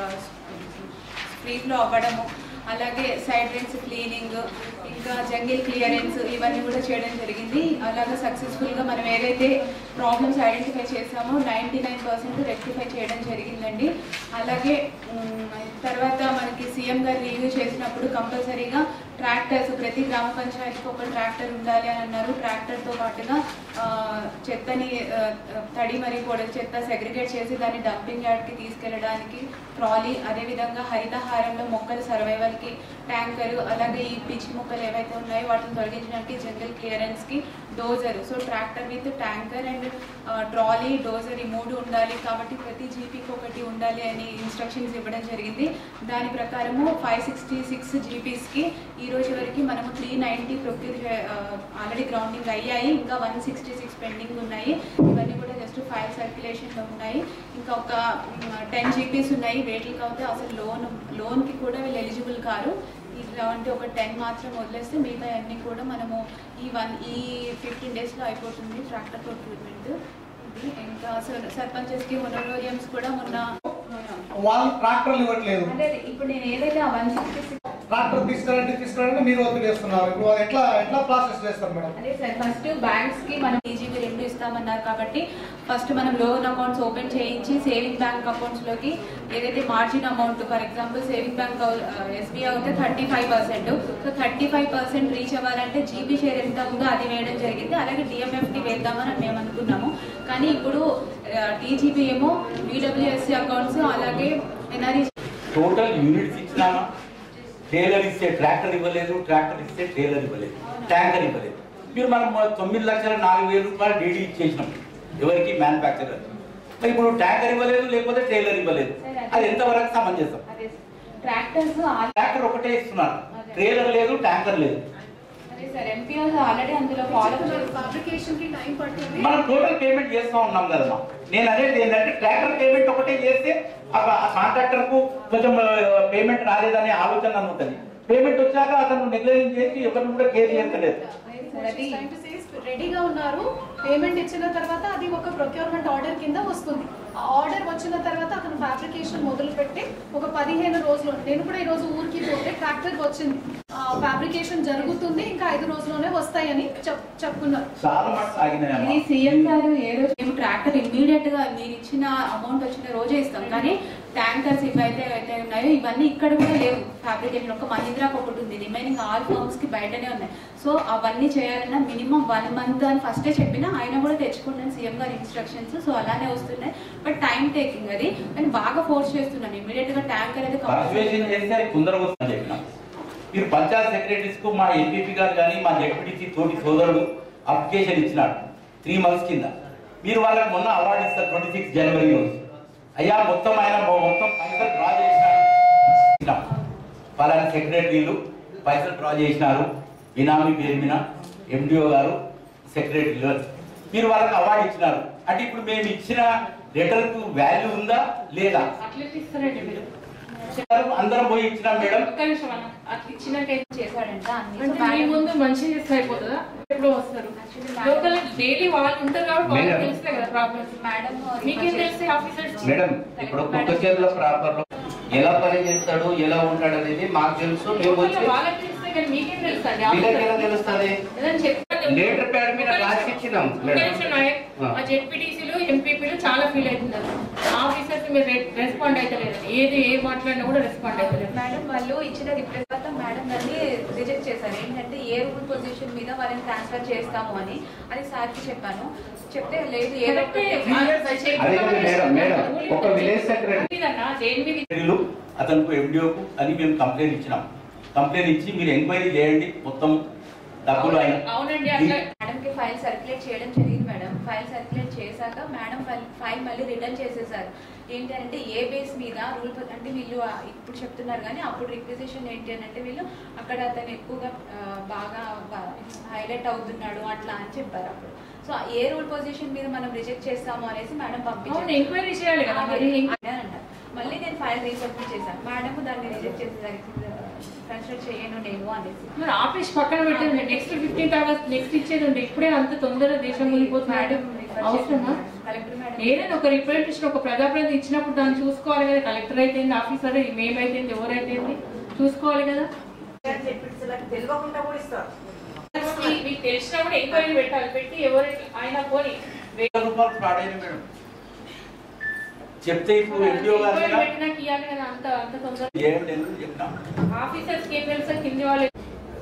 స్ట్రీట్లో అవ్వడము అలాగే సైడ్ డ్రైన్స్ క్లీనింగ్ ఇంకా జంగిల్ క్లియరెన్స్ ఇవన్నీ కూడా చేయడం జరిగింది అలాగే సక్సెస్ఫుల్గా మనం ఏదైతే ప్రాబ్లమ్స్ ఐడెంటిఫై చేసామో నైంటీ నైన్ పర్సెంట్ రెక్టిఫై చేయడం జరిగిందండి అలాగే ఉమ్, తర్వాత మనకి సీఎం గారు రివ్యూ చేసినప్పుడు కంపల్సరీగా ట్రాక్టర్స్ ప్రతి గ్రామ పంచాయతీకి ఒక ట్రాక్టర్ ఉండాలి అని అన్నారు ట్రాక్టర్తో పాటుగా ఆ, చెత్తని ఆ, తడి మరియు పొడి చెత్త సెగ్రిగేట్ చేసి దాన్ని డంపింగ్ యార్డ్కి తీసుకెళ్ళడానికి ట్రాలీ అదేవిధంగా హరితహారంలో మొక్కల సర్వైవల్కి ట్యాంకరు అలాగే ఈ పిచ్చి మొక్కలు ఏవైతే ఉన్నాయో వాటిని తొలగించడానికి జంగల్ క్లియరెన్స్కి dozer so tractor with tanker and trolley dozer ఈ మూడు ఉండాలి కాబట్టి ప్రతి జీపీకి ఒకటి ఉండాలి అని ఇన్స్ట్రక్షన్స్ ఇవ్వడం జరిగింది దాని ప్రకారము ఫైవ్ సిక్స్టీ సిక్స్ జీపీస్కి ఈ రోజు వరకు మనము three ninety procure already grounding అయ్యాయి ఇంకా వన్ సిక్స్టీ సిక్స్ పెండింగ్ ఉన్నాయి ఇవన్నీ కూడా జస్ట్ ఫైల్ సర్క్యులేషన్లో ఉన్నాయి ఇంకా ఒక టెన్ జీపీస్ ఉన్నాయి వేటికి అయితే అసలు లోన్ లోన్కి కూడా వీళ్ళు ఎలిజిబుల్ కారు ఇలాంటి ఒక టెన్ మాత్రం వదిలేస్తే మిగతా అన్ని కూడా మనము ఈ వన్ ఈ ఫిఫ్టీన్ డేస్లో అయిపోతుంది ట్రాక్టర్ ప్రొక్యూర్మెంట్ ఇది ఇంకా సర్- సర్పంచెస్కి హొనోరియంస్ కూడా మొన్న వాళ్ళు ట్రాక్టర్లు ఇవ్వట్లేదు అదే అదే, ఇప్పుడు నేను ఏదైతే ఆ వన్ సిక్స్టీ సిక్స్ ట్రాక్టర్ తీసుకురండి తీసుకురండి మీరు వదిలేస్తున్నారు ఇప్పుడు అది ఎట్లా ఎట్లా ప్రాసెస్ చేస్తారు మేడం అదే సార్ ఫస్ట్ బ్యాంక్స్ కి మనం ఈజీబీ రెండు ఇస్తామన్నారు కాబట్టి ఫస్ట్ మనం లోన్ అకౌంట్స్ ఓపెన్ చేయించి సేవింగ్ బ్యాంక్ అకౌంట్స్ లోకి ఏదైతే margin amount for example saving bank SBI అయితే thirty five percent so thirty five percent reach అవ్వాలంటే జీబీ షేర్ ఎంత ఉందో అది వేయడం జరిగింది అలాగే డిఎంఎఫ్టీ వేద్దామని మేము అనుకున్నాము కానీ ఇప్పుడు టీజీబీ ఏమో బీడబ్ల్యూఎస్సీ అకౌంట్స్ అలాగే ఎన్ఆర్ఈ టోటల్ యూనిట్స్ ఇచ్చినామా ట్రైలర్ ఇస్తే ట్రాక్టర్ ఇవ్వలేదు ట్రాక్టర్ ఇస్తే ట్రైలర్ ఇవ్వలేదు ట్యాంకర్ ఇవ్వలేదు మీరు మనం తొమ్మిది లక్షల నాలుగు వేల రూపాయలు డీడీ ఇచ్చేసినాం ఎవరికి మ్యానుఫ్యాక్చరర్ మరి ఇప్పుడు ట్యాంకర్ ఇవ్వలేదు లేకపోతే ట్రైలర్ ఇవ్వలేదు అది ఎంతవరకు సమంజసం అదే ట్రాక్టర్స్ ట్రాక్టర్ ఒకటే ఇస్తున్నారు ట్రైలర్ లేదు ట్యాంకర్ లేదు అదే సార్ ఎంపీఓస్ ఆల్రెడీ అందులో ఫాలో ఫ్యాబ్రికేషన్ కి టైం పడుతుంది మనం టోటల్ పేమెంట్ చేస్తూ ఉన్నాం కదమ్మా నేను అనేది ఏంటంటే ట్రాక్టర్ పేమెంట్ ఒకటే చేస్తే ఆ కాంట్రాక్టర్ కు కొంచెం పేమెంట్ రాలేదనే ఆలోచన ఉంటుంది పేమెంట్ వచ్చాక అతను నెగ్లెక్ట్ చేసి ఎవరిని కూడా కేర్ చేస్తలేదు రెడీగా ఉన్నారు పేమెంట్ ఇచ్చిన తర్వాత అది ఒక ప్రొక్యూర్మెంట్ ఆర్డర్ కింద వస్తుంది ఆ ఆర్డర్ వచ్చిన తర్వాత అతను ఫ్యాబ్రికేషన్ మొదలు పెట్టి ఒక పదిహేను రోజులు నేను కూడా ఈ రోజు ఊరికి పోతే ట్రాక్టర్ వచ్చింది ఫ్యాబ్రికేషన్ జరుగుతుంది ఇంకా ఐదు రోజుల్లోనే వస్తాయని చెప్ చెప్పుకున్నారు చాలా మటుకు ఆగినాయమ్మా ఇది సీఎం గారు ఏ రోజు మేము ట్రాక్టర్ ఇమ్మీడియట్ గా మీరు ఇచ్చిన అమౌంట్ వచ్చిన రోజే ఇస్తాం కానీ ట్యాంకర్స్ ఇవైతే అయితే ఉన్నాయో ఇవన్నీ ఇక్కడ కూడా లేవు ఫ్యాబ్రికేషన్ ఒక మహీంద్రాకి ఒకటి ఉంది రిమైనింగ్ ఆల్ ఫార్మ్స్ కి బయటనే ఉన్నాయి సో అవన్నీ చేయాలన్నా మినిమం వన్ మంత్ అని ఫస్టే చెప్పిన ఆయన కూడా తెచ్చుకున్నాను సీఎం గారి ఇన్స్ట్రక్షన్స్ సో అలానే వస్తున్నాయి బట్ టైం టేకింగ్ అది కానీ బాగా ఫోర్స్ చేస్తున్నాను ఇమీడియట్ గా ట్యాంకర్ అయితే పర్సువేషన్ చేస్తే అది తొందరగా వస్తుందని చెప్పినాం మీరు పంచాయత్ సెక్రటరీస్ కు మా ఎంపీపీ గారు కానీ మా జడ్పీటీసీ తోటి సోదరుడు అప్లికేషన్ ఇచ్చినాడు త్రీ మంత్స్ కింద మీరు వాళ్ళకి మొన్న అవార్డు ఇస్తారు ట్వంటీ సిక్స్ జనవరి రోజు అయ్యా మొత్తం ఆయన మొ- మొత్తం పైసలు డ్రా చేసినాడు ఇచ్చినాం. పలానా సెక్రటరీలు పైసలు డ్రా చేసినారు బినామీ పేరు మీద ఎండిఓ గారు సెక్రటరీలు మీరు వాళ్ళకి అవార్డు ఇచ్చినారు అంటే ఇప్పుడు మేము ఇచ్చిన లెటర్కు వాల్యూ ఉందా లేదా అట్లా ఇస్తారండి మీరు అందరం పోయి ఇచ్చినాం మేడం ఒక్క నిమిషం అన్న అట్లా ఇచ్చినాక చేశాడంట అన్ని అంటే మీ ముందు మంచిగా చేస్తే అయిపోతుందా ఎప్పుడు వస్తారు లోకల్ డైలీ వాళ్ళు ఉంటారు కాబట్టి వాళ్ళకి మేడం. తెలుస్తాయి కదా ప్రాబ్లమ్స్ మేడం మీకేం తెలుస్తాయి ఆఫీసర్స్ మేడం ఇప్పుడు కుక్క చేతుల ప్రాపర్ లో ఎలా పని చేస్తాడు ఎలా ఉంటాడు అనేది మాకు తెలుసు మేము వచ్చి వాళ్ళకి తెలుస్తాయి కానీ మీకేం తెలుస్తుంది వీళ్ళకి ఎలా తెలుస్తుంది ఏదైనా చెప్పండి లేటర్ ప్యాడ్ మీద రాసి ఇచ్చినాం మేడం ఒక్క నాయక్ ఆ. మా జెడ్పీటీసీలు ఎంపీపీలు చాలా ఫీల్ అవుతున్నారు ఆఫీసర్స్ మీరు రెస్పాండ్ అవుతలేదు ఏది ఏ మాట్లాడినా కూడా రెస్పాండ్ అవుతలేదు మేడం వాళ్ళు ఇచ్చిన రిప్లై తర్వాత మేడం దాన్ని రిజెక్ట్ చేశారు ఏంటంటే ఏ రూల్ పొజిషన్ మీద వాళ్ళని ట్రాన్స్ఫర్ చేస్తాము అని అది సార్కి చెప్పాను చెప్తే లేదు ఏదో ఒకటి అదే మేడం మేడం ఒక విలేజ్ సెక్రటరీ ఇదన్నా దేని మీద సెక్రటరీలు అతనికి ఎండిఓకు అని మేము కంప్లైంట్ ఇచ్చినాం కంప్లైంట్ ఇచ్చి మీరు ఎంక్వైరీ చేయండి మొత్తం డబ్బులు అయిన అవునండి అట్లా మేడంకి ఫైల్ సర్క్యులేట్ చేయడం జరిగింది మేడం ఫైల్ సర్క్యులేట్ చేశాక మేడం ఫైల్ ఫైల్ మళ్ళీ రిటర్న్ చేసేసారు ఏంటంటే ఏ బేస్ మీద రూల్ అంటే వీళ్ళు ఆ- ఇప్పుడు చెప్తున్నారు కానీ అప్పుడు రిక్వెజిషన్ ఏంటి అని అంటే వీళ్ళు అక్కడ అతను ఎక్కువగా ఆ, బాగా హైలైట్ అవుతున్నాడు అట్లా అని చెప్పారు అప్పుడు సో ఏ రూల్ పొజిషన్ మీద మనం రిజెక్ట్ చేస్తాము అనేసి మేడం అవును పంపించారు ఎంక్వైరీ చేయాలి కదా మరి అదే అంటారు మళ్ళీ నేను ఫైల్ రీసబ్మిట్ చేశాను మేడం దాన్ని రిజెక్ట్ చేసేసరికి కన్సిడర్ చేయను నేను అనేసి మరి ఆఫీస్ పక్కన పెట్టండి నెక్స్ట్ ఫిఫ్టీన్త్ ఆగస్ట్ నెక్స్ట్ ఇచ్చేది ఉండే ఇప్పుడే అంత తొందరగా దేశం మునిగిపోతుంది మేడం అవసరమా కలెక్టర్ మేడం ఏదైనా ఒక రిప్రజెంటేషన్ ఒక ప్రజాప్రతినిధి ఇచ్చినప్పుడు దాన్ని చూసుకోవాలి కదా కలెక్టర్ అయితే ఆఫీసర్ మేమైతే ఎవరైతే చూసుకోవాలి కదా తెలియకుండా కూడా ఇస్తారు మీ- మీకు తెలిసినా కూడా ఎంక్వైరీ పెట్టాలి పెట్టి ఎవరు ఆయన పోని వేల రూపాయలు ఫ్రాడ్ అయిన మేడం చెప్తే ఇప్పుడు ఎండిఓ గారు ఎంక్వైరీ పెట్టినాక ఇవ్వాలి కదా అంత అంత తొందరగా ఏం లేదు చెప్పినాం ఆఫీసర్స్ ఏం తెలుసా కింది వాళ్ళు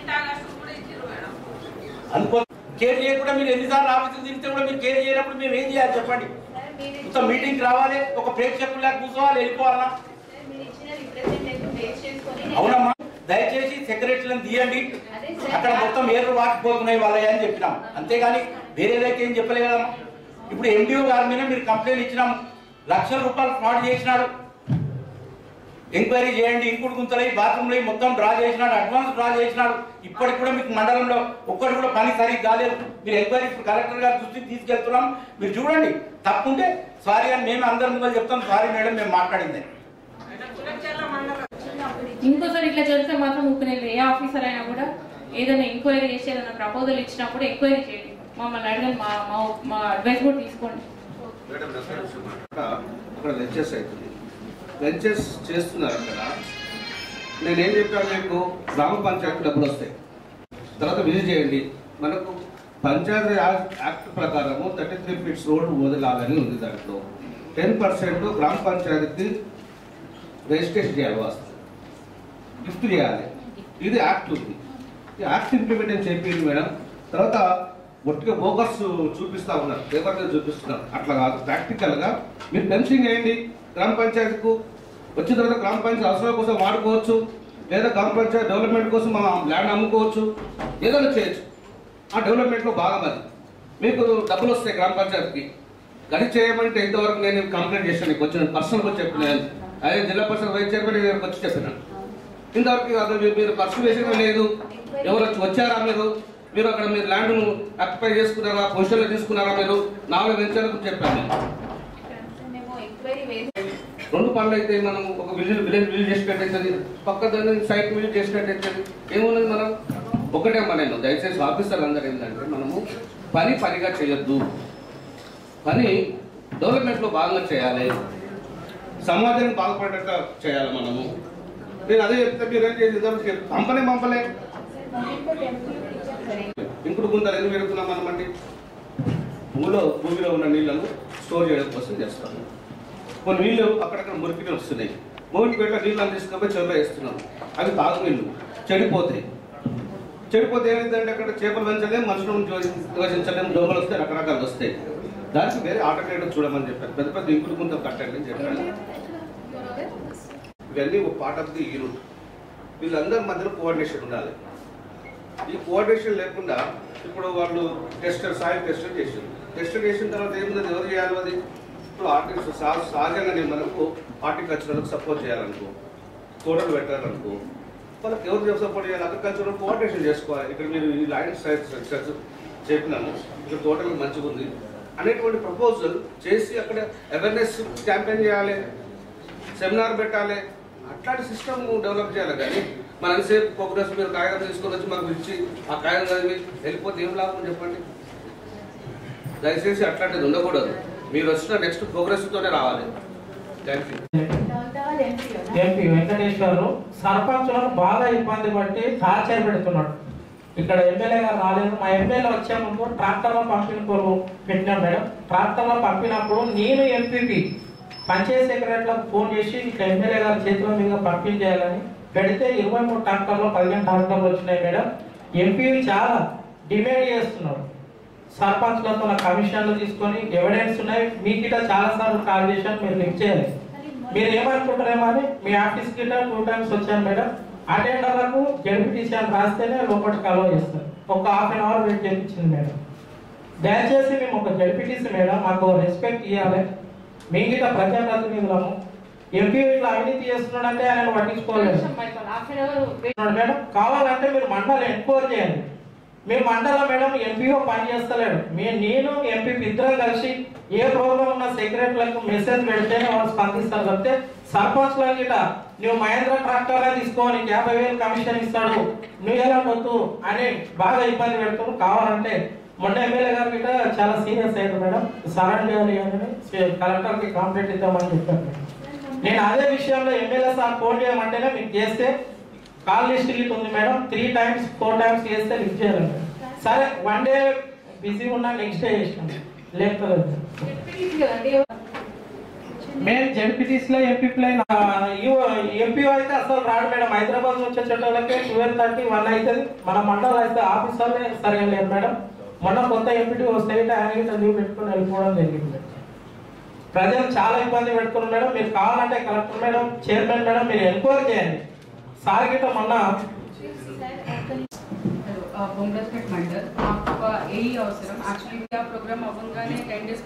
అనుకో కేర్ చేయకుండా మీరు ఎన్నిసార్లు ఆఫీసులు తిరిగితే కూడా మీరు కేర్ చేయనప్పుడు మేము ఏం చేయాలి చెప్పండి మొత్తం మీటింగ్ రావాలి ఒక ప్రేక్షకులా కూర్చోవాలి వెళ్ళిపోవాలా అవునమ్మా దయచేసి సెక్రటరీలను తీయండి అక్కడ మొత్తం ఏర్లు వాటిపోతున్నాయి వాళ్ళ అని చెప్పినాం అంతేగాని వేరేదైతే ఏం చెప్పలే కదమ్మా ఇప్పుడు ఎండిఓ గారి మీద మీరు కంప్లైంట్ ఇచ్చినాం లక్షల రూపాయలు ఫ్రాడ్ చేసినాడు ఎంక్వైరీ చేయండి ఇంకుడు గుంతలై బాత్రూమ్లో మొత్తం డ్రా చేసినాడు అడ్వాన్స్ డ్రా చేసినాడు ఇప్పటికి కూడా మీకు మండలంలో ఒక్కటి కూడా పని సరిగ్గా కాలేదు మీరు ఎంక్వైరీ ఇప్పుడు కలెక్టర్ గారి దృష్టికి తీసుకెళ్తున్నాం మీరు చూడండి తప్పుంటే సారీ అని మేము అందరి ముందు చెప్తాం సారీ మేడం మేము మాట్లాడింది ఇంకోసారి ఇట్లా జరిగితే మాత్రం ఊపినెళ్ళి ఏ ఆఫీసర్ అయినా కూడా ఏదైనా ఎంక్వైరీ చేసి ఏదైనా ప్రపోజల్ ఇచ్చినప్పుడు ఎంక్వైరీ చేయండి మమ్మల్ని అడగండి మా మా మా అడ్వైస్ కూడా తీసుకోండి మేడం ఒక్క నిమిషం. అక్కడ అక్కడ లెక్చర్స్ అవుతుంది లెక్చర్స్ చేస్తున్నారు అక్కడ నేనేం చెప్పాను మీకు గ్రామ పంచాయతీ డబ్బులు వస్తాయి తర్వాత విజిట్ చేయండి మనకు పంచాయతీ యాక్ట్ యాక్ట్ ప్రకారము థర్టీ త్రీ ఫీట్స్ రోడ్ వదలాలని ఉంది దాంట్లో టెన్ పర్సెంట్ గ్రామ పంచాయతీకి రిజిస్ట్రేషన్ చేయాలి వాస్తవం గిఫ్ట్ చేయాలి ఇది యాక్ట్ ఉంది ఈ యాక్ట్ ఇంప్లిమెంటేషన్ చేయండి మేడం తర్వాత ఒట్టిగా బోగస్ చూపిస్తా ఉన్నారు పేపర్ మీద చూపిస్తున్నారు అట్లా కాదు ప్రాక్టికల్ గా మీరు పెన్షన్ చేయండి గ్రామ పంచాయతీకు వచ్చిన తర్వాత గ్రామ పంచాయతీ అవసరం కోసం వాడుకోవచ్చు లేదా గ్రామ పంచాయతీ డెవలప్మెంట్ కోసం మనం ల్యాండ్ అమ్ముకోవచ్చు ఏదైనా చేయొచ్చు ఆ డెవలప్మెంట్లో భాగం అది మీకు డబ్బులు వస్తాయి గ్రామ పంచాయతీకి గడి చేయమంటే ఇంతవరకు నేను కంప్లైంట్ చేశాను నీకు వచ్చిన పర్సనల్ వచ్చి చెప్పినాను అదే జిల్లా పరిషత్ వైస్ చైర్మన్ దగ్గరికి వచ్చి చెప్పినాను ఇంతవరకు అది మీరు- మీరు పర్సనల్ వేసిన లేదు ఎవరు వచ్చి వచ్చారా మీరు మీరు అక్కడ మీరు ల్యాండ్ను అక్యుపై చేసుకున్నారా పొజిషన్లో తీసుకున్నారా మీరు నాలుగు వెంచర్లకు చెప్పాను నేను. రెండు పనులు అయితే మనం ఒక విలేజ్ విలేజ్ విజిట్ చేసినట్టు అవుతుంది పక్క దాన్ని సైట్ విజిట్ చేసినట్టు అవుతుంది ఏమున్నది మనం ఒకటే అమ్మా నేను దయచేసి ఆఫీసర్లు అందరూ ఏంటంటే మనము పని పనిగా చేయొద్దు పని డెవలప్మెంట్లో భాగంగా చేయాలి సమాజానికి బాగుపడేట చేయాలి మనము నేను అదే చెప్తే మీరు ఏం చేసి పంపలే పంపలే ఇంకుడు గుంతలు ఎందుకు పెడుతున్నాం మనం అండి భూమిలో భూమిలో ఉన్న నీళ్లను స్టోర్ చేయడం కోసం చేస్తాం కొన్ని నీళ్లు అక్కడక్కడ మురికి వస్తున్నాయి మురికి పెట్ట నీళ్ళని తీసుకొని చెరువులో వేస్తున్నాం అవి తాగు నీళ్ళు చెడిపోతాయి చెడిపోతే ఏమైందంటే అక్కడ చేపలు పెంచలేము మనుషులను యోచించలేము దోమలు వస్తాయి రకరకాలు వస్తాయి దానికి వేరే ఆల్టర్నేటివ్ చూడమని చెప్పారు పెద్ద పెద్ద ఇంకుడు గుంత కట్టండి అని చెప్పారు ఇవన్నీ ఒక పార్ట్ ఆఫ్ ది యూనిట్ వీళ్ళందరి మధ్యలో కోఆర్డినేషన్ ఉండాలి ఈ కోఆర్డినేషన్ లేకుండా ఇప్పుడు వాళ్ళు టెస్టర్ సాయిల్ టెస్టర్ చేసారు టెస్టర్ చేసిన తర్వాత ఏముంది ఎవరు చేయాలి అది ఇప్పుడు ఆర్టికల్స్ సహజంగానే మనకు హార్టికల్చర్లకు సపోర్ట్ చేయాలనుకో తోటలు పెట్టాలనుకో వాళ్ళకి ఎవరు సపోర్ట్ చేయాలి అగ్రికల్చర్ కోఆర్డినేషన్ చేసుకోవాలి ఇక్కడ మీరు ఈ లైన్ స్ట్రక్చర్స్ చెప్పినాము ఇక్కడ తోటలు మంచిగా ఉంది అనేటువంటి ప్రపోజల్ చేసి అక్కడ అవేర్నెస్ క్యాంపెయిన్ చేయాలి సెమినార్ పెట్టాలి అట్లాంటి సిస్టమ్ డెవలప్ చేయాలి కానీ మన ఎంతసేపు ప్రోగ్రెస్ మీరు కాగితం తీసుకొని వచ్చి మనకు ఇచ్చి ఆ కాగితం చదివి వెళ్ళిపోతే ఏం లాభం చెప్పండి దయచేసి అట్లాంటిది ఉండకూడదు మీరు వచ్చిన నెక్స్ట్ ప్రోగ్రెస్ తోనే రావాలి థ్యాంక్ యూ ఎంపీ వెంకటేశ్వరరావు సర్పంచులను బాగా ఇబ్బంది పట్టి టార్చర్ పెడుతున్నాడు ఇక్కడ ఎమ్మెల్యే గారు రాలేదు మా ఎమ్మెల్యే వచ్చే ముందు ట్రాక్టర్లో పంపిన కొరకు పెట్టినాం మేడం ట్రాక్టర్లో పంపినప్పుడు నేను ఎంపీపీ పంచాయతీ సెక్రటరీలకు ఫోన్ చేసి ఇట్లా ఎమ్మెల్యే గారి చేతిలో మీద పంపించేయాలని పెడితే ఇరవై మూడు ట్రాక్టర్లు పదిహేను ట్రాక్టర్లు వచ్చినాయి మేడం ఎంపీ చాలా డిమాండ్ చేస్తున్నారు సర్పంచ్లతో నా కమిషన్లు తీసుకొని ఎవిడెన్స్ ఉన్నాయి మీకు ఇట్లా చాలా సార్లు కాల్ చేశాను మీరు లిఫ్ట్ చేయాలి మీరు ఏమనుకుంటారేమో అని మీ ఆఫీస్ గిట్ట టూ టైమ్స్ వచ్చాను మేడం అటెండర్లకు జడ్పీటీసీ అని రాస్తేనే లోపలికి అలౌ చేస్తారు ఒక హాఫ్ అన్ అవర్ వెయిట్ చేయించింది మేడం దయచేసి మేము ఒక జడ్పీటీసీ మేడం మాకు రెస్పెక్ట్ ఇవ్వాలి మీ గిట్ట ప్రజాప్రతినిధులము ఎంపీ ఇట్లా అవినీతి చేస్తున్నాడంటే ఆయన పట్టించుకోలేదు ఉన్నాడు మేడం కావాలంటే మీరు మండలం ఎంక్వైరీ చేయండి మీ మండలం మేడం ఎంపీఓ పని చేస్తలేడు మీ నేను ఎంపీ ఇద్దరం కలిసి ఏ ప్రాబ్లం ఉన్న సెక్రటరీలకు మెసేజ్ పెడితేనే వాళ్ళు స్పందిస్తారు తప్పితే సర్పంచ్ గిట నువ్వు మహేంద్ర ట్రాక్టర్ తీసుకో నీకు యాభై వేలు కమిషన్ ఇస్తాడు నువ్వు ఎలా వద్దు అని బాగా ఇబ్బంది పెడుతున్నావు కావాలంటే మొన్న ఎమ్మెల్యే గారు గిట చాలా సీరియస్ అయ్యారు మేడం సరెండర్ చేయాలి అని కలెక్టర్కి కంప్లైంట్ ఇద్దామని చెప్పారు మేడం. నేను అదే విషయంలో ఎమ్మెల్యే సార్ ఫోన్ చేయమంటేనే మీకు చేస్తే కాల్ లిస్ట్ గిట్ ఉంది madam three times four times చేస్తే లిఫ్ట్ చేయాలి మేడం. సరే వన్ డే బిజీ ఉన్నా నెక్స్ట్ డే చేసినాం లేకపోతే మెయిన్ జడ్పీటీసీలో ఎంపీపీలో ఎంపీ అయితే అసలు రాడు మేడం హైదరాబాద్ నుంచి వచ్చేటోళ్ళకి ట్వెల్వ్ థర్టీ వన్ అవుతుంది మన మండలం అయితే ఆఫీసర్లే సరిగా లేదు మేడం మొన్న కొత్త ఎంపీటీ వస్తే ఆయన గిట్ట లీవ్ పెట్టుకుని వెళ్ళిపోవడం జరిగింది ప్రజలు చాలా ఇబ్బంది పెడుతున్నారు మేడం మీరు కావాలంటే కలెక్టర్ మేడం చైర్మన్ మేడం మీరు ఎంక్వైరీ చేయండి సార్ గిట్ట మొన్న బొంగస్పేట్ మండల్ మాకు ఒక ఏఈ అవసరం యాక్చువల్లీ ఆ ప్రోగ్రామ్ అవ్వగానే టెన్ డేస్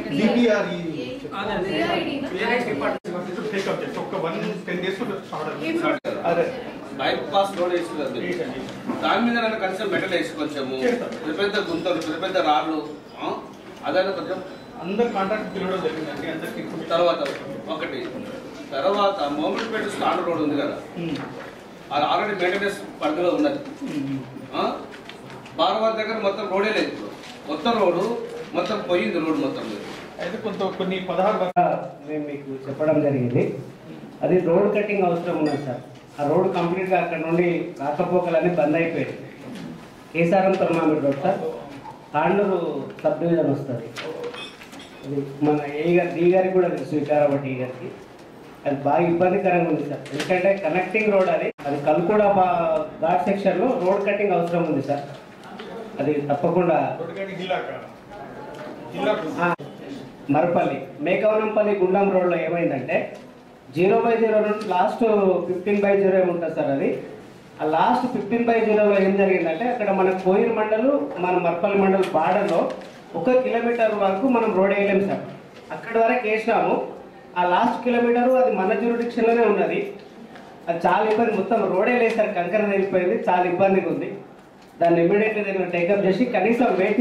బైపాస్ రోడ్ వేసుకుంది దాని మీద నన్ను కనీసం మెటల్ వేసుకొచ్చాము పెద్ద పెద్ద గుంతలు పెద్ద పెద్ద రాళ్ళు ఆ? అదైనా కొంచెం అందరు కాంట్రాక్ట్ పిలవడం జరిగిందండి అందరికి తర్వాత ఒకటి తర్వాత మోమెంట్పేట స్టాండ్ రోడ్ ఉంది కదా అది ఆల్రెడీ మెయింటెనెన్స్ పరిధిలో ఉన్నది ఆ? బారవారి దగ్గర మొత్తం రోడే లేదు ఇప్పుడు. మొత్తం రోడ్డు మొత్తం పోయింది రోడ్ మొత్తం మీద అయితే కొంత కొన్ని పదహారు మేము మీకు చెప్పడం జరిగింది అది రోడ్ కటింగ్ అవసరం ఉన్నది సార్ ఆ రోడ్ కంప్లీట్గా అక్కడ నుండి రాకపోకలన్నీ బంద్ అయిపోయాయి Kesaram Tolamamidi road sir Tandur sub division వస్తుంది అది మన ఏ గారి డి గారికి కూడా తెలుసు వికారాబాద్ డి గారికి అది బాగా ఇబ్బందికరంగా ఉంది సార్ ఎందుకంటే కనెక్టింగ్ రోడ్ అది అది కల్కూడ ఘాట్ సెక్షన్లో రోడ్ కటింగ్ అవసరం ఉంది సార్ అది తప్పకుండా ఆ, మరపల్లి మేకవనంపల్లి గుండం రోడ్లో ఏమైందంటే జీరో బై జీరో నుండి లాస్ట్ ఫిఫ్టీన్ బై జీరో ఏముంటుంది సార్ అది ఆ లాస్ట్ ఫిఫ్టీన్ బై జీరోలో ఏం జరిగిందంటే అక్కడ మన కోయిర్ మండలు మన మరపల్లి మండల్ బార్డర్లో ఒక కిలోమీటర్ వరకు మనం రోడ్ వేయలేము సార్ అక్కడి వరకు వేసినాము ఆ లాస్ట్ కిలోమీటరు అది మన జ్యూరిడిక్షన్లోనే ఉన్నది అది చాలా ఇబ్బంది మొత్తం రోడే లేదు సార్ కంకర వెళ్ళిపోయింది చాలా ఇబ్బందిగా ఉంది దాన్ని ఇమీడియట్లీ దగ్గర టేకప్ చేసి కనీసం వెయిట్